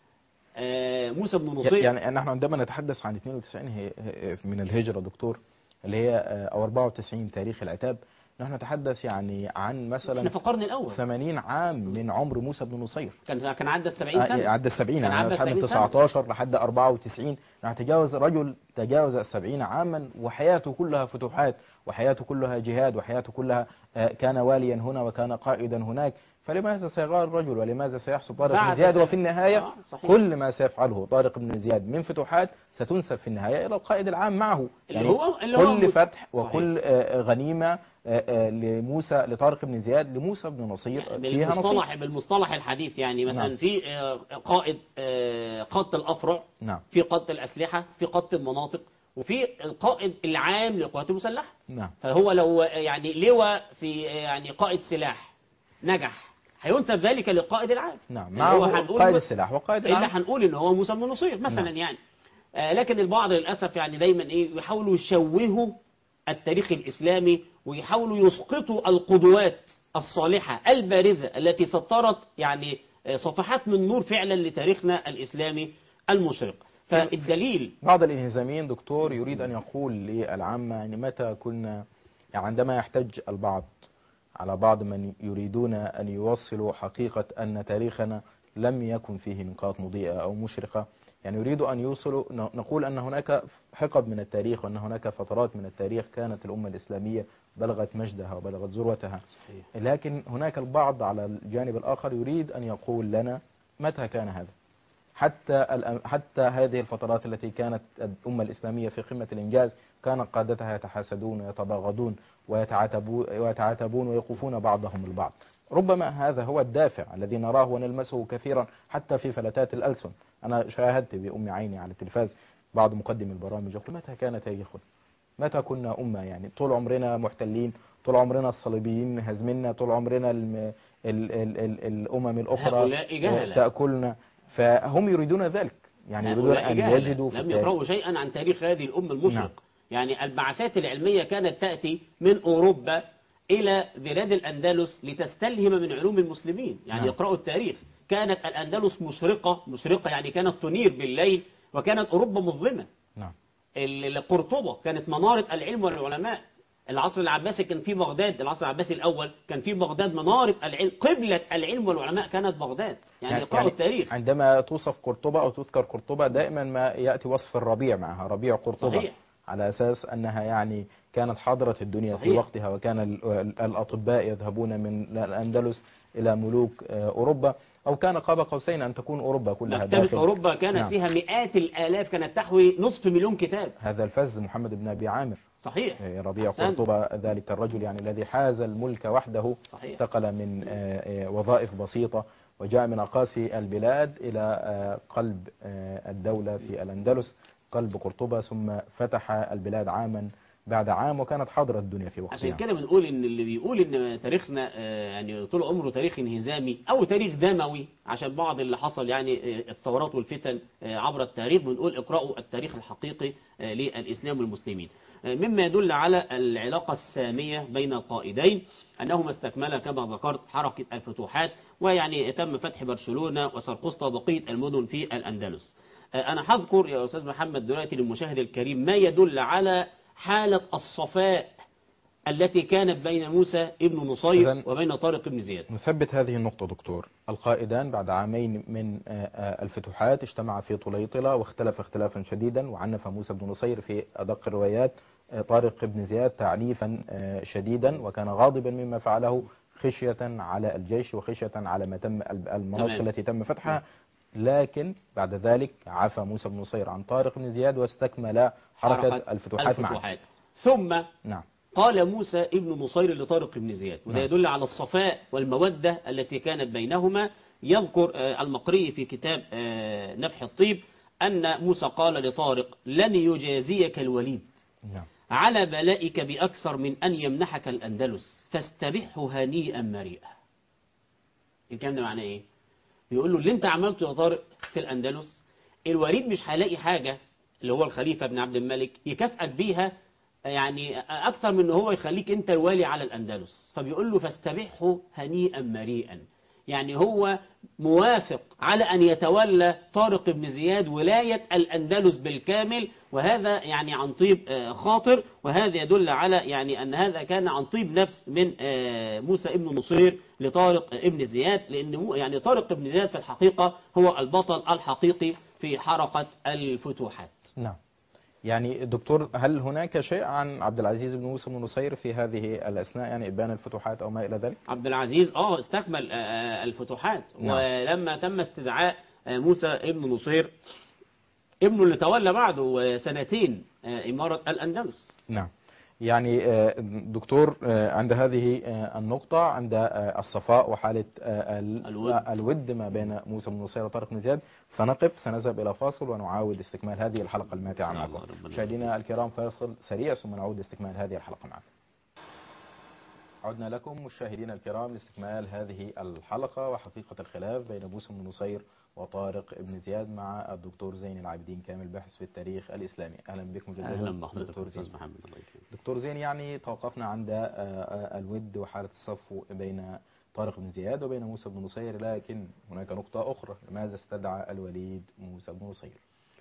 آه موسى بن نصير يعني نحن عندما نتحدث عن 92 هي هي من الهجرة دكتور اللي هي آه، أو 94 تاريخ العتاب نحن نتحدث يعني عن احنا مثلا في القرن الاول 80 عام من عمر موسى بن نصير كان كان عدى السبعين آه، سنة عدى السبعين كان يعني عدى لحد السبعين سنة. 19 لحد 94 يعني تجاوز رجل تجاوز السبعين عاما وحياته كلها فتوحات وحياته كلها جهاد وحياته كلها آه، كان واليا هنا وكان قائدا هناك فلماذا سيغار الرجل ولماذا سيحصل طارق بن بعد زياد سنة. وفي النهاية آه، صحيح. كل ما سيفعله طارق بن زياد من فتوحات ستنسب في النهاية إلى القائد العام معه اللي هو- اللي هو كل موسى. فتح صحيح. وكل آه، غنيمة آه، آه، لموسى لطارق بن زياد لموسى بن نصير فيها نصيب بالمصطلح بالمصطلح الحديث يعني مثلا نعم. في آه، قائد آه، قادة الأفرع نعم في قادة الأسلحة في قادة المناطق وفي القائد العام للقوات المسلحة نعم فهو لو يعني لواء في يعني قائد سلاح نجح هينسب ذلك للقائد العام نعم اللي هو معه هنقول قائد م- السلاح وقائد اللي العام هنقول ان هو موسى بن نصير مثلا نعم. يعني آه لكن البعض للاسف يعني دايما ايه يحاولوا يشوهوا التاريخ الاسلامي ويحاولوا يسقطوا القدوات الصالحه البارزه التي سطرت يعني آه، صفحات من نور فعلا لتاريخنا الاسلامي المشرق فالدليل بعض الانهزاميين دكتور يريد أن يقول للعامة يعني متى كنا يعني عندما يحتج البعض على بعض من يريدون أن يوصلوا حقيقة أن تاريخنا لم يكن فيه نقاط مضيئة أو مشرقة يعني يريد أن يوصلوا ن- نقول أن هناك حقب من التاريخ وأن هناك فترات من التاريخ كانت الأمة الإسلامية بلغت مجدها وبلغت ذروتها لكن هناك البعض على الجانب الآخر يريد أن يقول لنا متى كان هذا حتى الأم- حتى هذه الفترات التي كانت الأمة الإسلامية في قمة الإنجاز كان قادتها يتحاسدون ويتباغضون ويتعاتبون ويتعاتبون ويقفون بعضهم البعض ربما هذا هو الدافع الذي نراه ونلمسه كثيرا حتى في فلتات الألسن أنا شاهدت بأم عيني على التلفاز بعض مقدم البرامج يقول متى كان تاريخنا متى كنا أمة يعني طول عمرنا محتلين طول عمرنا الصليبيين هزمنا طول عمرنا الم... ال... ال... ال... الأمم الأخرى هؤلاء جهلة. تأكلنا فهم يريدون ذلك يعني يريدون هؤلاء أن جهلة يجدوا في لم التاريخ- يقرأوا شيئا عن تاريخ هذه الأمة المشرق نعم. يعني البعثات العلمية كانت تأتي من أوروبا إلى بلاد الأندلس لتستلهم من علوم المسلمين يعني نعم. يقرأوا التاريخ كانت الأندلس مشرقة مشرقة يعني كانت تنير بالليل وكانت أوروبا مظلمة نعم ال- قرطبة كانت منارة العلم والعلماء العصر العباسي كان في بغداد العصر العباسي الأول كان في بغداد منارة العلم قبلة العلم والعلماء كانت بغداد يعني يقرأوا التاريخ عندما توصف قرطبة أو تذكر قرطبة دائما ما يأتي وصف الربيع معها ربيع قرطبة صحيح. على أساس أنها يعني كانت حاضرة الدنيا في صحيح. وقتها وكان ال- ال- الأطباء يذهبون من الأندلس إلى ملوك آه، أوروبا أو كان قاب قوسين أن تكون أوروبا كلها مكتبة داخل أوروبا كانت نعم. فيها مئات الآلاف كانت تحوي نصف مليون كتاب هذا الفز محمد بن أبي عامر صحيح آه، ربيع أحسنت. قرطبة ذلك الرجل يعني الذي حاز الملك وحده صحيح. انتقل من آه، آه، وظائف بسيطة وجاء من أقاصي البلاد إلى آه، قلب آه، الدولة في الأندلس قلب قرطبة ثم فتح البلاد عاما بعد عام وكانت حاضرة الدنيا في عشان وقتها كده بنقول ان اللي بيقول ان تاريخنا آه، يعني طول عمره تاريخ انهزامي او تاريخ دموي عشان بعض اللي حصل يعني آه، الثورات والفتن آه، عبر التاريخ بنقول اقرأوا التاريخ الحقيقي آه، للإسلام والمسلمين آه، مما يدل على العلاقة السامية بين القائدين أنهما استكملا كما ذكرت حركة الفتوحات ويعني تم فتح برشلونة وسرقسطة وبقية المدن في الأندلس آه، أنا هذكر يا أستاذ محمد دلوقتي للمشاهد الكريم ما يدل على حالة الصفاء التي كانت بين موسى ابن نصير إذن- وبين طارق بن زياد نثبت هذه النقطة دكتور القائدان بعد عامين من آه، آه، الفتوحات اجتمعا في طليطلة واختلف اختلافا شديدا وعنف موسى بن نصير في أدق الروايات آه، طارق بن زياد تعنيفا آه، شديدا وكان غاضبا مما فعله خشية على الجيش وخشية على ما تم الب- المناطق تمام. التي تم فتحها لكن بعد ذلك عفى موسى بن نصير عن طارق بن زياد واستكمل حركة الفتوحات معه الفتوحات ثم نعم قال موسى ابن نصير لطارق بن زياد وده نعم. يدل على الصفاء والمودة التي كانت بينهما يذكر آه، المقري في كتاب آه، نفح الطيب أن موسى قال لطارق لن يجازيك الوليد نعم على بلائك بأكثر من أن يمنحك الأندلس فاستبحه هنيئا مريئا الكلام ده معناه إيه؟ بيقول له اللي أنت عملته يا طارق في الأندلس الوليد مش هيلاقي حاجة اللي هو الخليفة بن عبد الملك يكافئك بيها يعني أكثر من أن هو يخليك أنت الوالي على الأندلس فبيقول له فاستبحه هنيئا مريئا يعني هو موافق على أن يتولى طارق بن زياد ولاية الأندلس بالكامل وهذا يعني عن طيب آه، خاطر وهذا يدل على يعني أن هذا كان عن طيب نفس من آه، موسى ابن نصير لطارق ابن زياد لأن مو- يعني طارق بن زياد في الحقيقة هو البطل الحقيقي في حركة الفتوحات نعم يعني دكتور هل هناك شيء عن عبد العزيز بن موسى بن نصير في هذه الأثناء يعني إبان الفتوحات أو ما إلى ذلك عبد العزيز اه استكمل آه، آه، الفتوحات نعم. ولما تم استدعاء آه، موسى ابن نصير ابنه اللي تولى بعده آه، سنتين آه، إمارة الأندلس نعم يعني آه، دكتور آه، عند هذه آه، النقطة عند آه، الصفاء وحالة آه، ال- الود. الود ما بين موسى بن نصير وطارق بن زياد سنقف سنذهب إلى فاصل ونعاود استكمال هذه الحلقة الماتعة إن شاء معكم الله، ربنا مشاهدينا الكرام فاصل سريع ثم نعود لاستكمال هذه الحلقة معكم عدنا لكم مشاهدينا الكرام لاستكمال هذه الحلقة وحقيقة الخلاف بين موسى بن نصير وطارق بن زياد مع الدكتور زين العابدين كامل باحث في التاريخ الإسلامي أهلا بكم جديدا أهلا بحضرتك دكتور زين أستاذ محمد الله يكرمك دكتور زين يعني توقفنا عند آه، آه، الود وحالة الصفو بين طارق بن زياد وبين موسى بن نصير لكن هناك نقطة أخرى لماذا استدعى الوليد موسى بن نصير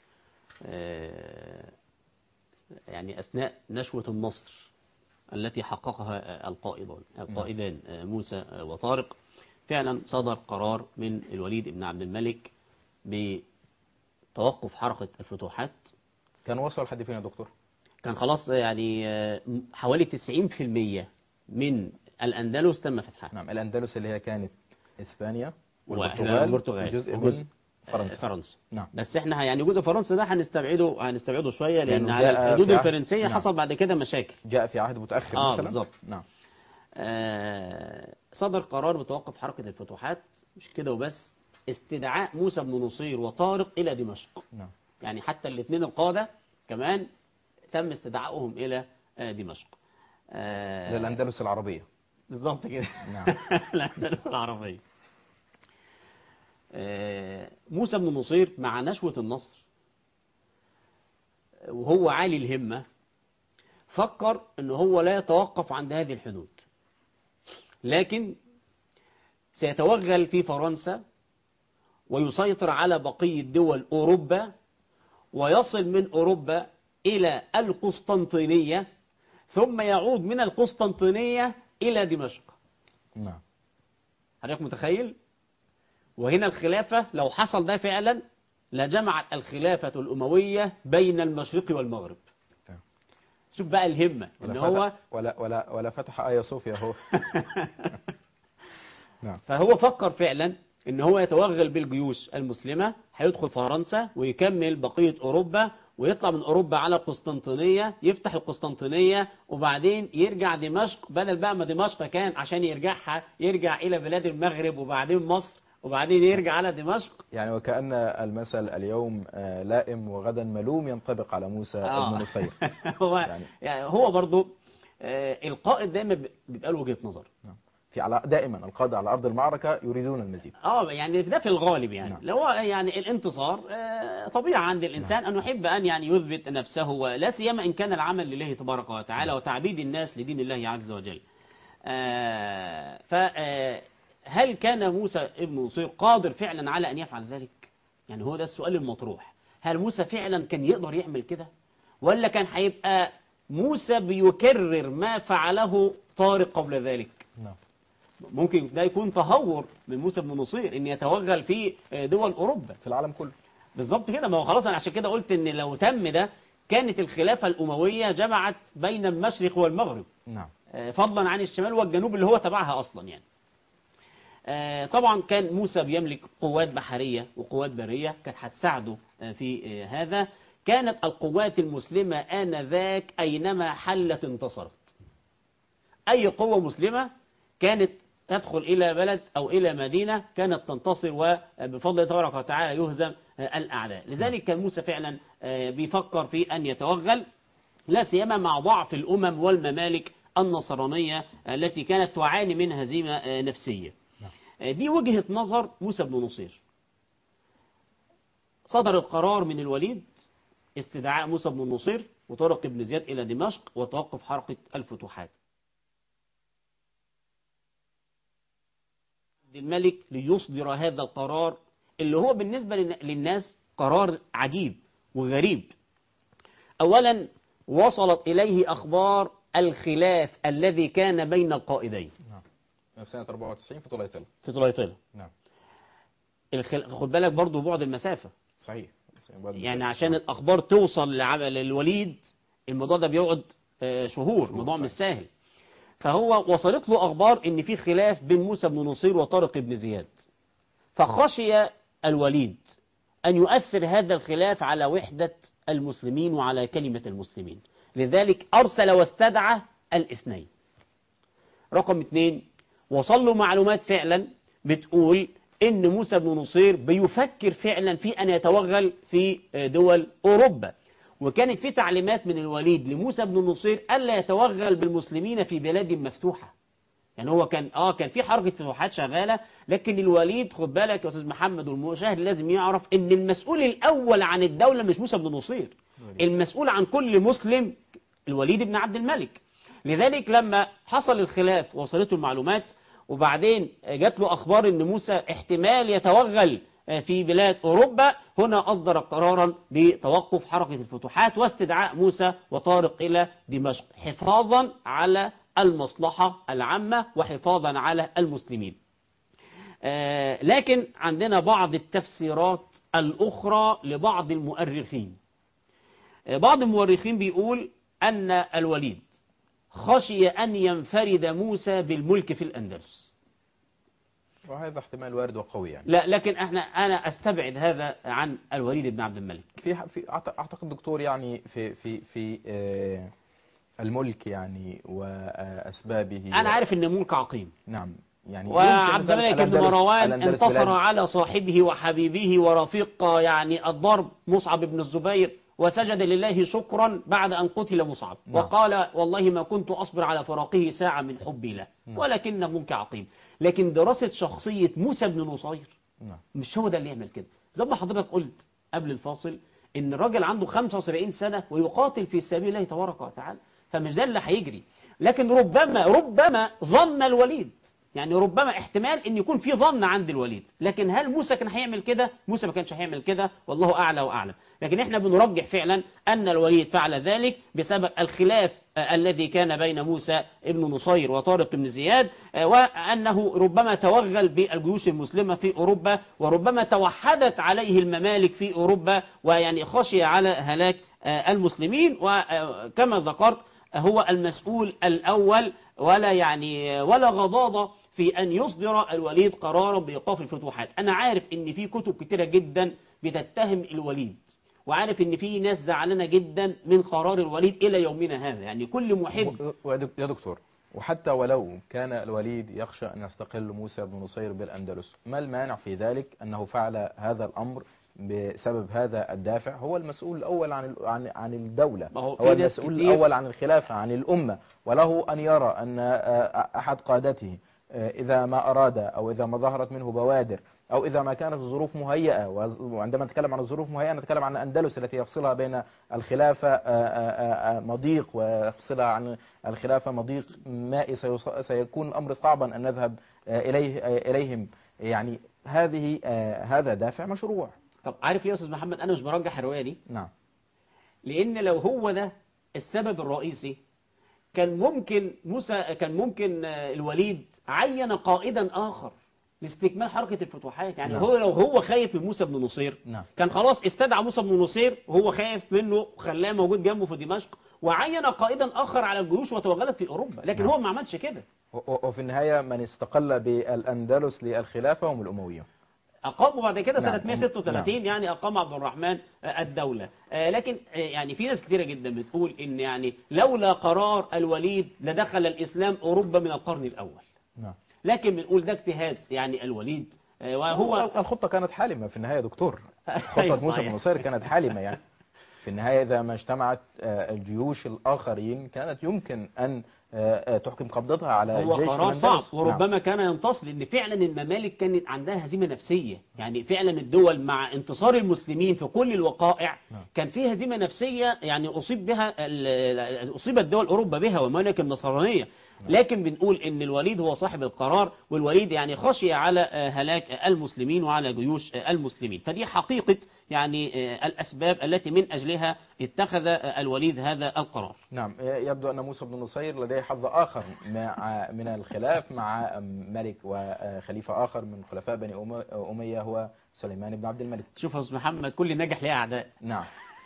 آه، يعني أثناء نشوة النصر التي حققها آه، القائدان القائدان آه، موسى آه، وطارق فعلا صدر قرار من الوليد بن عبد الملك بتوقف حركة الفتوحات كان وصل لحد فين يا دكتور؟ كان خلاص يعني آه، حوالي 90% من الأندلس تم فتحها نعم الأندلس اللي هي كانت إسبانيا وإحنا والبرتغال البرتغال وجزء وجزء من آه، فرنسا فرنسا نعم بس احنا يعني جزء فرنسا ده هنستبعده هنستبعده شويه لان لأنه على جاء الحدود في عهد- الفرنسيه نعم. حصل بعد كده مشاكل جاء في عهد متأخر آه، مثلا بالظبط. نعم آه، صدر قرار بتوقف حركة الفتوحات مش كده وبس استدعاء موسى بن نصير وطارق إلى دمشق نعم يعني حتى الاثنين القادة كمان تم استدعائهم إلى آه، دمشق آه، للأندلس العربية بالظبط كده نعم. الأندلس العربية آه، موسى بن نصير مع نشوة النصر وهو عالي الهمة فكر ان هو لا يتوقف عند هذه الحدود لكن سيتوغل في فرنسا ويسيطر على بقية دول أوروبا ويصل من أوروبا إلى القسطنطينية ثم يعود من القسطنطينية إلى دمشق نعم حضرتك متخيل وهنا الخلافة لو حصل ده فعلا لجمعت الخلافة الأموية بين المشرق والمغرب تمام. شوف بقى الهمة ولا ان هو فتح ولا ولا ولا فتح آيا صوفيا هو نعم فهو فكر فعلا ان هو يتوغل بالجيوش المسلمة هيدخل فرنسا ويكمل بقية اوروبا ويطلع من اوروبا على القسطنطينية يفتح القسطنطينية وبعدين يرجع دمشق بدل بقى ما دمشق كان عشان يرجعها يرجع الى بلاد المغرب وبعدين مصر وبعدين يرجع على دمشق يعني وكأن المثل اليوم آه، لائم وغدا ملوم ينطبق على موسى آه. بن نصير هو يعني- يعني هو برضو آه، القائد دايما بيبقى له وجهة نظر نعم. في على دائما القادة على أرض المعركة يريدون المزيد اه يعني ده في الغالب يعني نعم. لو هو يعني الانتصار آه، طبيعة عند الإنسان أن يحب أن يعني يثبت نفسه ولا سيما إن كان العمل لله تبارك وتعالى وتعبيد الناس لدين الله عز وجل فهل كان موسى ابن نصير قادر فعلا على أن يفعل ذلك يعني هو ده السؤال المطروح هل موسى فعلا كان يقدر يعمل كده ولا كان هيبقى موسى بيكرر ما فعله طارق قبل ذلك نعم ممكن ده يكون تهور من موسى بن نصير ان يتوغل في دول اوروبا في العالم كله بالظبط كده ما هو خلاص انا عشان كده قلت ان لو تم ده كانت الخلافه الامويه جمعت بين المشرق والمغرب نعم آه، فضلا عن الشمال والجنوب اللي هو تبعها اصلا يعني آه، طبعا كان موسى بيملك قوات بحريه وقوات بريه كانت هتساعده آه، في آه، هذا كانت القوات المسلمه انذاك اينما حلت انتصرت أي قوة مسلمة كانت تدخل إلى بلد أو إلى مدينة كانت تنتصر وبفضل الله تبارك وتعالى يهزم الأعداء لذلك كان موسى فعلا آه، بيفكر في أن يتوغل لا سيما مع ضعف الأمم والممالك النصرانية التي كانت تعاني من هزيمة آه، نفسية آه، دي وجهة نظر موسى بن نصير صدر القرار من الوليد استدعاء موسى بن نصير وطارق بن زياد إلى دمشق وتوقف حركة الفتوحات عبد الملك ليصدر هذا القرار اللي هو بالنسبة للن- للناس قرار عجيب وغريب أولا وصلت إليه أخبار الخلاف الذي كان بين القائدين نعم في سنة 94 في طليطلة في طليطلة نعم الخل... خد بالك برضو بعد المسافة صحيح بعد- يعني عشان الأخبار توصل لعب- للوليد الموضوع ده بيقعد آه، شهور موضوع مش سهل فهو وصلت له أخبار إن في خلاف بين موسى بن نصير وطارق بن زياد فخشي الوليد أن يؤثر هذا الخلاف على وحدة المسلمين وعلى كلمة المسلمين لذلك أرسل واستدعى الاثنين رقم اثنين وصل له معلومات فعلا بتقول ان موسى بن نصير بيفكر فعلا في ان يتوغل في دول اوروبا وكانت في تعليمات من الوليد لموسى بن نصير الا يتوغل بالمسلمين في بلاد مفتوحه يعني هو كان اه كان في حركه فتوحات شغاله لكن الوليد خد بالك يا استاذ محمد والمشاهد لازم يعرف ان المسؤول الاول عن الدوله مش موسى بن نصير المسؤول عن كل مسلم الوليد بن عبد الملك لذلك لما حصل الخلاف وصلته المعلومات وبعدين جات له اخبار ان موسى احتمال يتوغل في بلاد اوروبا هنا اصدر قرارا بتوقف حركه الفتوحات واستدعاء موسى وطارق الى دمشق حفاظا على المصلحه العامه وحفاظا على المسلمين. آه، لكن عندنا بعض التفسيرات الاخرى لبعض المؤرخين. آه، بعض المؤرخين بيقول ان الوليد خشي أن ينفرد موسى بالملك في الأندلس وهذا احتمال وارد وقوي يعني لا لكن احنا أنا أستبعد هذا عن الوليد بن عبد الملك في في أعت- اعتقد دكتور يعني في في في آه، الملك يعني واسبابه أنا عارف أن ملك عقيم نعم يعني وعبد يمكن الملك بن الأندلس- مروان الأندلس انتصر بلاد- على صاحبه وحبيبه ورفيق يعني الضرب مصعب بن الزبير وسجد لله شكرا بعد أن قتل مصعب نعم. وقال والله ما كنت أصبر على فراقه ساعة من حبي له نعم. ولكن ملك عقيم لكن دراسة شخصية موسى بن نصير نعم مش هو ده اللي يعمل كده زي ما حضرتك قلت قبل الفاصل ان الراجل عنده 75 سنة ويقاتل في سبيل الله تبارك وتعالى فمش ده اللي هيجري لكن ربما ربما ظن الوليد يعني ربما احتمال ان يكون في ظن عند الوليد لكن هل موسى كان هيعمل كده موسى ما كانش هيعمل كده والله اعلى واعلم لكن احنا بنرجح فعلا ان الوليد فعل ذلك بسبب الخلاف آه، الذي كان بين موسى ابن نصير وطارق بن زياد آه، وانه ربما توغل بالجيوش المسلمه في اوروبا وربما توحدت عليه الممالك في اوروبا ويعني خشي على هلاك آه، المسلمين وكما ذكرت هو المسؤول الأول ولا يعني ولا غضاضة في أن يصدر الوليد قرارا بإيقاف الفتوحات أنا عارف أن في كتب كتيرة جدا بتتهم الوليد وعارف أن في ناس زعلانة جدا من قرار الوليد إلى يومنا هذا يعني كل محب و- ودك- يا دكتور وحتى ولو كان الوليد يخشى أن يستقل موسى بن نصير بالأندلس ما المانع في ذلك أنه فعل هذا الأمر بسبب هذا الدافع هو المسؤول الأول عن ال- عن عن الدولة ما هو في هو ناس المسؤول كتير- الأول عن الخلافة عن الأمة وله أن يرى أن آه، أحد قادته آه، إذا ما أراد أو إذا ما ظهرت منه بوادر أو إذا ما كانت الظروف مهيئة وز- وعندما نتكلم عن الظروف مهيئة نتكلم عن الأندلس التي يفصلها بين الخلافة آه، آه، آه، مضيق ويفصلها عن الخلافة مضيق مائي سيص- سيكون الأمر صعبا أن نذهب آه، إليه آه، إليهم يعني هذه آه، هذا دافع مشروع طب عارف ليه يا أستاذ محمد أنا مش برجح الرواية دي نعم لأن لو هو ده السبب الرئيسي كان ممكن موسى كان ممكن آه، الوليد عين قائدا آخر لاستكمال حركة الفتوحات يعني نعم. هو لو هو خايف من موسى بن نصير نعم كان خلاص استدعى موسى بن نصير وهو خايف منه وخلاه موجود جنبه في دمشق وعين قائدا آخر على الجيوش وتوغلت في أوروبا لكن نعم. هو ما عملش كده و- و- وفي النهاية من استقل بالأندلس للخلافة هم الأمويون أقاموا بعد كده نعم. سنة 136 يعني أقام عبد الرحمن آه، الدولة آه، لكن آه، يعني في ناس كثيرة جدا بتقول إن يعني لولا قرار الوليد لدخل الإسلام أوروبا من القرن الأول نعم لكن بنقول ده اجتهاد يعني الوليد آه، وهو الخطة كانت حالمة في النهاية يا دكتور أيوة خطة موسى صحيح. بن نصير كانت حالمة يعني في النهاية إذا ما اجتمعت آه، الجيوش الآخرين كانت يمكن أن آه، آه، تحكم قبضتها على هو الجيش قرار في صعب الأندلس. وربما كان ينتصر لان فعلا الممالك كانت عندها هزيمه نفسيه يعني فعلا الدول مع انتصار المسلمين في كل الوقائع نعم. كان في هزيمه نفسيه يعني اصيب بها ال- اصيبت دول اوروبا بها والممالك النصرانيه لكن بنقول ان الوليد هو صاحب القرار والوليد يعني خشي على آه، هلاك المسلمين وعلى جيوش آه، المسلمين فدي حقيقه يعني آه، الاسباب التي من اجلها اتخذ آه، الوليد هذا القرار نعم يبدو أن موسى بن نصير لديه حظ آخر مع من الخلاف مع ملك وخليفة آخر من خلفاء بني أم- أمية هو سليمان بن عبد الملك شوف يا استاذ محمد كل ناجح ليه اعداء نعم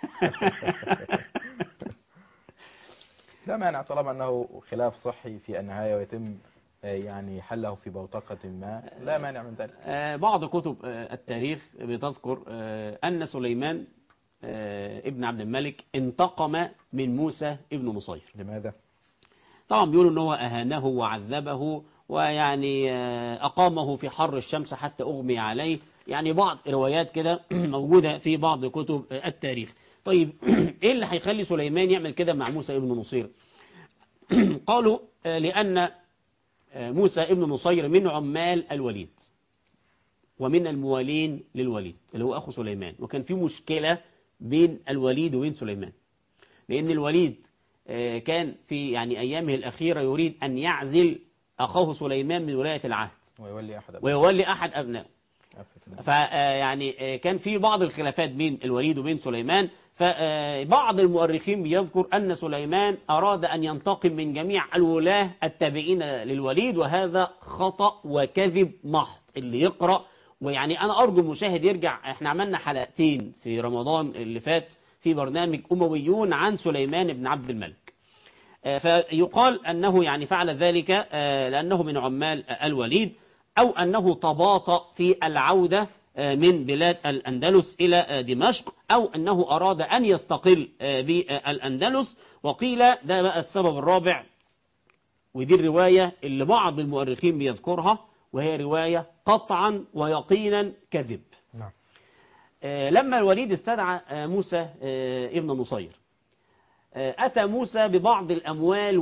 لا مانع طالما أنه خلاف صحي في النهاية ويتم آه، يعني حله في بوتقة ما لا مانع من ذلك آه، بعض كتب آه، التاريخ بتذكر آه، أن سليمان آه، ابن عبد الملك انتقم من موسى ابن نصير لماذا؟ طبعا بيقولوا ان هو أهانه وعذبه ويعني آه، أقامه في حر الشمس حتى أغمي عليه يعني بعض روايات كده موجودة في بعض كتب آه، التاريخ طيب ايه اللي هيخلي سليمان يعمل كده مع موسى ابن نصير قالوا آه، لأن آه، موسى ابن نصير من عمال الوليد ومن الموالين للوليد اللي هو أخو سليمان وكان في مشكلة بين الوليد وبين سليمان لأن الوليد آه، كان في يعني أيامه الأخيرة يريد أن يعزل أخاه سليمان من ولاية العهد ويولي أحد أبنائه. ويولي أحد أبنائه أفت- فيعني كان في بعض الخلافات بين الوليد وبين سليمان فبعض المؤرخين بيذكر أن سليمان أراد أن ينتقم من جميع الولاة التابعين للوليد وهذا خطأ وكذب محض اللي يقرأ ويعني أنا أرجو المشاهد يرجع احنا عملنا حلقتين في رمضان اللي فات في برنامج أمويون عن سليمان بن عبد الملك آه، فيقال أنه يعني فعل ذلك آه، لأنه من عمال الوليد أو أنه تباطأ في العودة آه، من بلاد الأندلس إلى آه، دمشق أو أنه أراد أن يستقل آه، بالأندلس وقيل ده بقى السبب الرابع ودي الرواية اللي بعض المؤرخين بيذكرها وهي رواية قطعا ويقينا كذب نعم آه، لما الوليد استدعى آه، موسى آه، ابن نصير آه، أتى موسى ببعض الأموال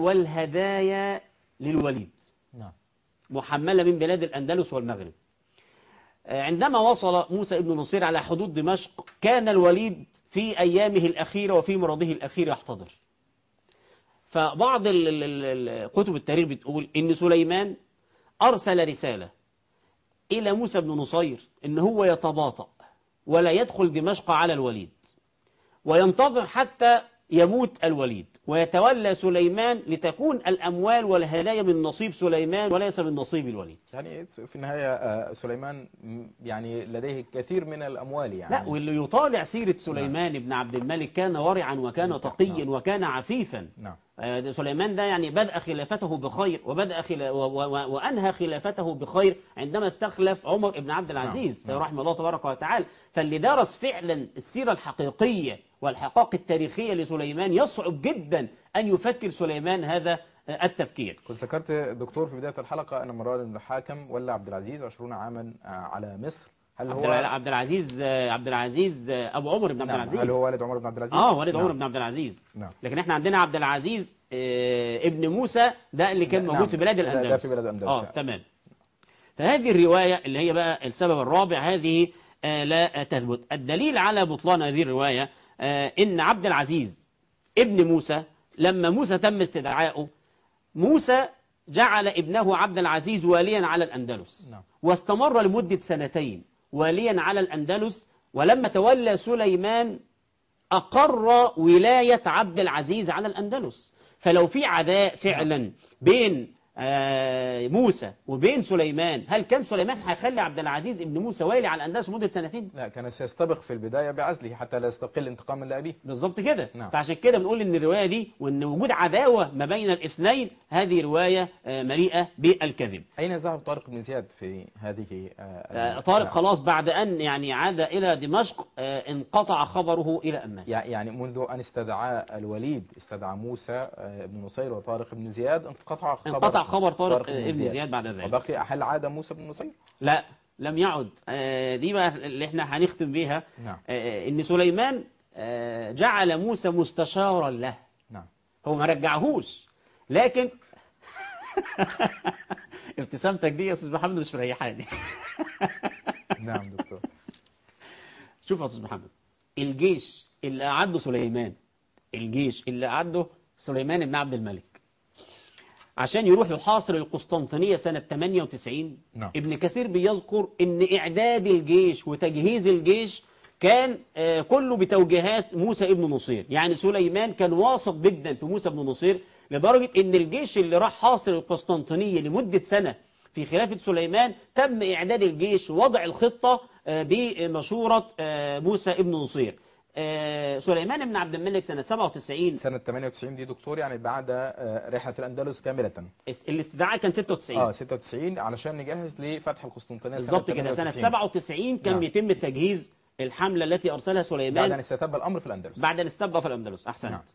والهدايا للوليد نعم محملة من بلاد الأندلس والمغرب آه، عندما وصل موسى ابن نصير على حدود دمشق كان الوليد في أيامه الأخيرة وفي مرضه الأخير يحتضر فبعض ال- ال- ال- ال- كتب التاريخ بتقول إن سليمان أرسل رسالة إلى موسى بن نصير إن هو يتباطأ ولا يدخل دمشق على الوليد وينتظر حتى يموت الوليد ويتولى سليمان لتكون الأموال والهدايا من نصيب سليمان وليس من نصيب الوليد يعني في النهاية آه، سليمان م- يعني لديه كثير من الأموال يعني لا واللي يطالع سيرة سليمان بن عبد الملك كان ورعا وكان تقيا وكان عفيفا نعم آه، ده سليمان ده يعني بدأ خلافته بخير وبدأ خلا و و و وأنهى خلافته بخير عندما استخلف عمر بن عبد العزيز نعم. رحمه الله تبارك وتعالى فاللي درس فعلا السيرة الحقيقية والحقائق التاريخية لسليمان يصعب جدا أن يفكر سليمان هذا آه، التفكير كنت ذكرت دكتور في بداية الحلقة أن مراد بن الحاكم ولى عبد العزيز 20 عاما آه، على مصر هل عبد هو الع- عبد العزيز آه، عبد العزيز آه، أبو عمر بن عبد نعم. العزيز هل هو والد عمر بن عبد العزيز؟ اه والد نعم. عمر بن عبد العزيز نعم لكن احنا عندنا عبد العزيز آه، ابن موسى ده اللي كان نعم. موجود في بلاد ده- ده الأندلس في بلاد الأندلس. اه تمام فهذه الرواية اللي هي بقى السبب الرابع هذه آه، لا تثبت الدليل على بطلان هذه الرواية آه، إن عبد العزيز ابن موسى لما موسى تم استدعائه موسى جعل ابنه عبد العزيز واليا على الأندلس نعم. واستمر لمدة سنتين واليا على الأندلس ولما تولى سليمان أقر ولاية عبد العزيز على الأندلس فلو في عداء فعلا بين آه، موسى وبين سليمان هل كان سليمان هيخلي عبد العزيز ابن موسى والي على الأندلس مدة سنتين لا كان سيستبق في البداية بعزله حتى لا يستقل انتقاما لأبيه بالظبط كده نعم. فعشان كده بنقول ان الروايه دي وان وجود عداوه ما بين الاثنين هذه روايه آه، مليئه بالكذب أين ذهب طارق بن زياد في هذه آه، آه، ال- طارق نعم. خلاص بعد ان يعني عاد الى دمشق آه، انقطع خبره الى امان يع- يعني منذ أن استدعى الوليد استدعى موسى آه، بن نصير وطارق بن زياد انقطع خبر انقطع خبر طارق بن آه، ابن زياد بعد ذلك وبقي هل عاد موسى بن نصير؟ لا لم يعد آه، دي بقى اللي احنا هنختم بيها نعم آه، ان سليمان آه، جعل موسى مستشارا له نعم هو ما رجعهوش لكن ابتسامتك دي يا استاذ محمد مش مريحاني نعم دكتور شوف يا استاذ محمد الجيش اللي أعده سليمان الجيش اللي أعده سليمان بن عبد الملك عشان يروح يحاصر القسطنطينية سنة 98 نعم. ابن كثير بيذكر ان اعداد الجيش وتجهيز الجيش كان آه، كله بتوجيهات موسى ابن نصير يعني سليمان كان واثق جدا في موسى ابن نصير لدرجة ان الجيش اللي راح حاصر القسطنطينية لمدة سنة في خلافة سليمان تم إعداد الجيش ووضع الخطة آه، بمشورة آه، موسى ابن نصير آه، سليمان بن عبد الملك سنة 97 سنة 98 دي دكتور يعني بعد آه، رحلة الأندلس كاملة الاستدعاء كان 96 اه 96 علشان نجهز لفتح القسطنطينية سنة بالظبط كده سنة 98. 97 كان نعم. بيتم تجهيز الحملة التي أرسلها بعد أن سليمان استتب الأمر في الأندلس بعد الاستبقى في الأندلس أحسنت نعم.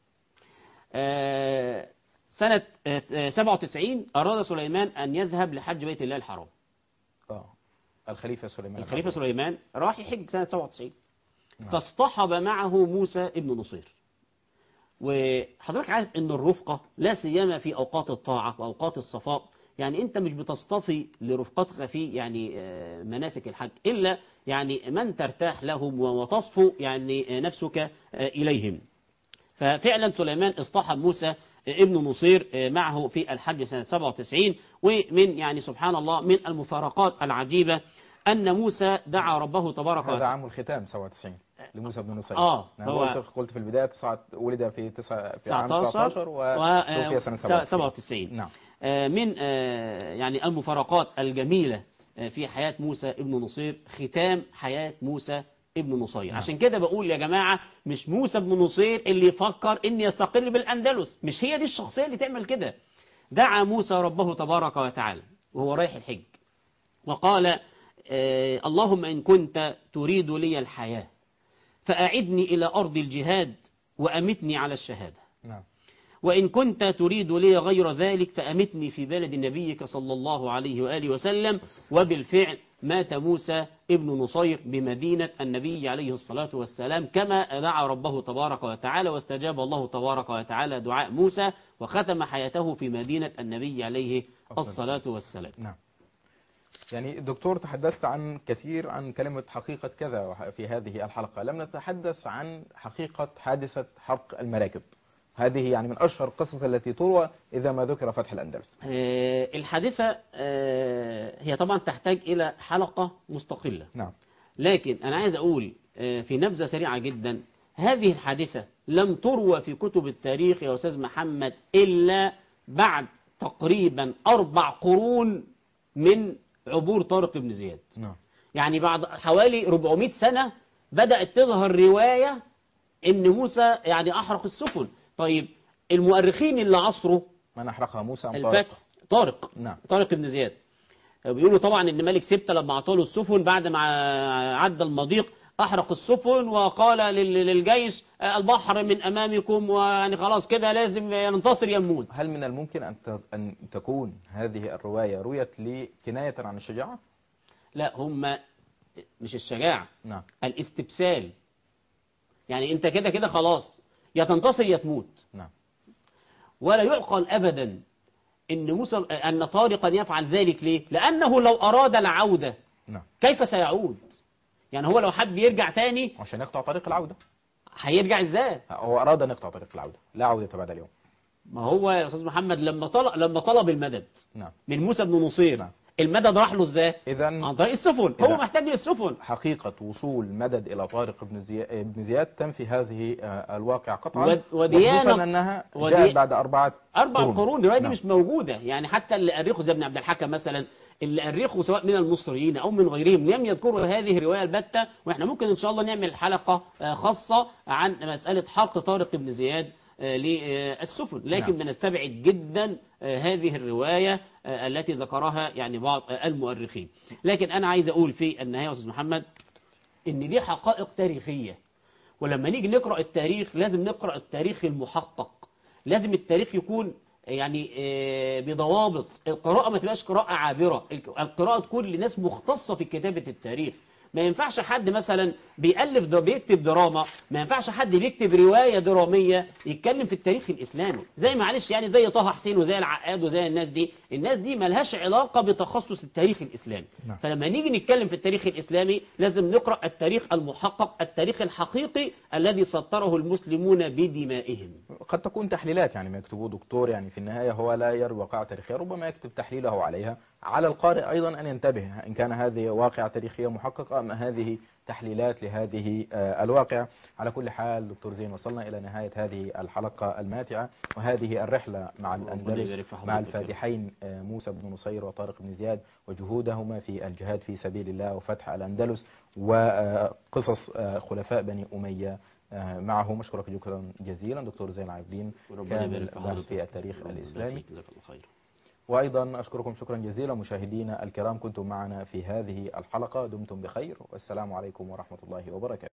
آه، سنة آه، آه، 97 أراد سليمان أن يذهب لحج بيت الله الحرام اه الخليفة سليمان الخليفة سليمان راح يحج سنة 97 نعم. فاصطحب معه موسى ابن نصير وحضرتك عارف ان الرفقة لا سيما في اوقات الطاعة واوقات الصفاء يعني انت مش بتصطفي لرفقتك في يعني آه، مناسك الحج الا يعني من ترتاح لهم وتصفو يعني آه، نفسك آه، اليهم ففعلا سليمان اصطحب موسى ابن نصير معه في الحج سنة 97 ومن يعني سبحان الله من المفارقات العجيبة أن موسى دعا ربه تبارك هذا وتعالى عام الختام 97 لموسى بن نصير آه، نعم، هو- قلت قلت في البداية تسعة ولد في تسعة في عام 19 19 وتوفي سنة 97 97 نعم آه، من آه، يعني المفارقات الجميلة آه، في حياة موسى ابن نصير ختام حياة موسى ابن نصير نعم. عشان كده بقول يا جماعة مش موسى ابن نصير اللي يفكر ان يستقل بالأندلس مش هي دي الشخصية اللي تعمل كده دعا موسى ربه تبارك وتعالى وهو رايح الحج وقال آه، اللهم إن كنت تريد لي الحياة فأعدني إلى أرض الجهاد وأمتني على الشهادة نعم وإن كنت تريد لي غير ذلك فأمتني في بلد نبيك صلى الله عليه وآله وسلم وبالفعل مات موسى ابن نصير بمدينة النبي عليه الصلاة والسلام كما دعا ربه تبارك وتعالى واستجاب الله تبارك وتعالى دعاء موسى وختم حياته في مدينة النبي عليه الصلاة والسلام نعم يعني دكتور تحدثت عن كثير عن كلمة حقيقة كذا في هذه الحلقة لم نتحدث عن حقيقة حادثة حرق المراكب هذه يعني من أشهر القصص التي تروى إذا ما ذكر فتح الأندلس آه، الحادثة آه، هي طبعا تحتاج إلى حلقة مستقلة نعم لكن أنا عايز أقول آه، في نبذة سريعة جدا هذه الحادثة لم تروى في كتب التاريخ يا أستاذ محمد إلا بعد تقريبا أربع قرون من عبور طارق بن زياد نعم يعني بعد حوالي 400 سنة بدأت تظهر رواية إن موسى يعني أحرق السفن طيب المؤرخين اللي عصروا من أحرقها موسى أم طارق الفتح طارق نعم طارق بن زياد بيقولوا طبعا ان ملك سبته لما اعطاه السفن بعد ما عدى المضيق احرق السفن وقال لل- للجيش البحر من امامكم ويعني خلاص كده لازم ننتصر يا نموت هل من الممكن أن ت- أن تكون هذه الرواية رويت لكناية عن الشجاعة؟ لا هم مش الشجاعة نعم الاستبسال يعني انت كده كده خلاص يا تنتصر يا تموت نعم ولا يعقل ابدا ان موسى ان طارقا يفعل ذلك ليه لانه لو اراد العودة نعم كيف سيعود يعني هو لو حب يرجع تاني عشان يقطع طريق العودة هيرجع ازاي هو أراد أن يقطع طريق العودة لا عودة بعد اليوم ما هو يا استاذ محمد لما طلب لما طلب المدد نعم من موسى بن نصير نعم. المدد راح له ازاي إذا عن طريق السفن إذا- هو محتاج للسفن حقيقة وصول مدد إلى طارق بن زياد, بن زياد تنفي هذه آه، الواقع قطعا ود- وديانة- وخصوصا أنها ودي- جاءت بعد أربعة اربع قرون الروايه دي نعم. مش موجوده يعني حتى اللي ارخوا زي ابن عبد الحكم مثلا اللي ارخوا سواء من المصريين او من غيرهم لم يذكروا هذه الروايه البته واحنا ممكن ان شاء الله نعمل حلقه آه، خاصه عن مساله حرق طارق بن زياد آه، للسفن لكن نعم. بنستبعد جدا آه، هذه الروايه آه، التي ذكرها يعني بعض آه، المؤرخين لكن انا عايز اقول في النهايه يا استاذ محمد ان دي حقائق تاريخيه ولما نيجي نقرأ التاريخ لازم نقرأ التاريخ المحقق لازم التاريخ يكون يعني آه، بضوابط القراءة ما تبقاش قراءة عابرة القراءة تكون لناس مختصة في كتابة التاريخ ما ينفعش حد مثلا بيألف در- بيكتب دراما ما ينفعش حد بيكتب رواية درامية يتكلم في التاريخ الإسلامي زي معلش يعني زي طه حسين وزي العقاد وزي الناس دي الناس دي ملهاش علاقة بتخصص التاريخ الإسلامي نعم. فلما نيجي نتكلم في التاريخ الإسلامي لازم نقرأ التاريخ المحقق التاريخ الحقيقي الذي سطره المسلمون بدمائهم قد تكون تحليلات يعني ما يكتبه دكتور يعني في النهاية هو لا يروي واقعة تاريخية ربما يكتب تحليله عليها على القارئ أيضا أن ينتبه إن كان هذه واقعة تاريخية محققة أم هذه تحليلات لهذه آه، الواقعة على كل حال دكتور زين وصلنا إلى نهاية هذه الحلقة الماتعة وهذه الرحلة مع ربنا الأندلس يبارك في مع حضرتك يا رب. الفاتحين آه، موسى بن نصير وطارق بن زياد وجهودهما في الجهاد في سبيل الله وفتح الأندلس وقصص آه، خلفاء بني أمية آه، معهم أشكرك شكرا جزيلا دكتور زين العابدين وربنا كامل يبارك في باحث حضرتك في التاريخ ربنا يبارك الإسلامي فيك. جزاك الله خير وأيضا أشكركم شكرا جزيلا مشاهدينا الكرام كنتم معنا في هذه الحلقة دمتم بخير والسلام عليكم ورحمة الله وبركاته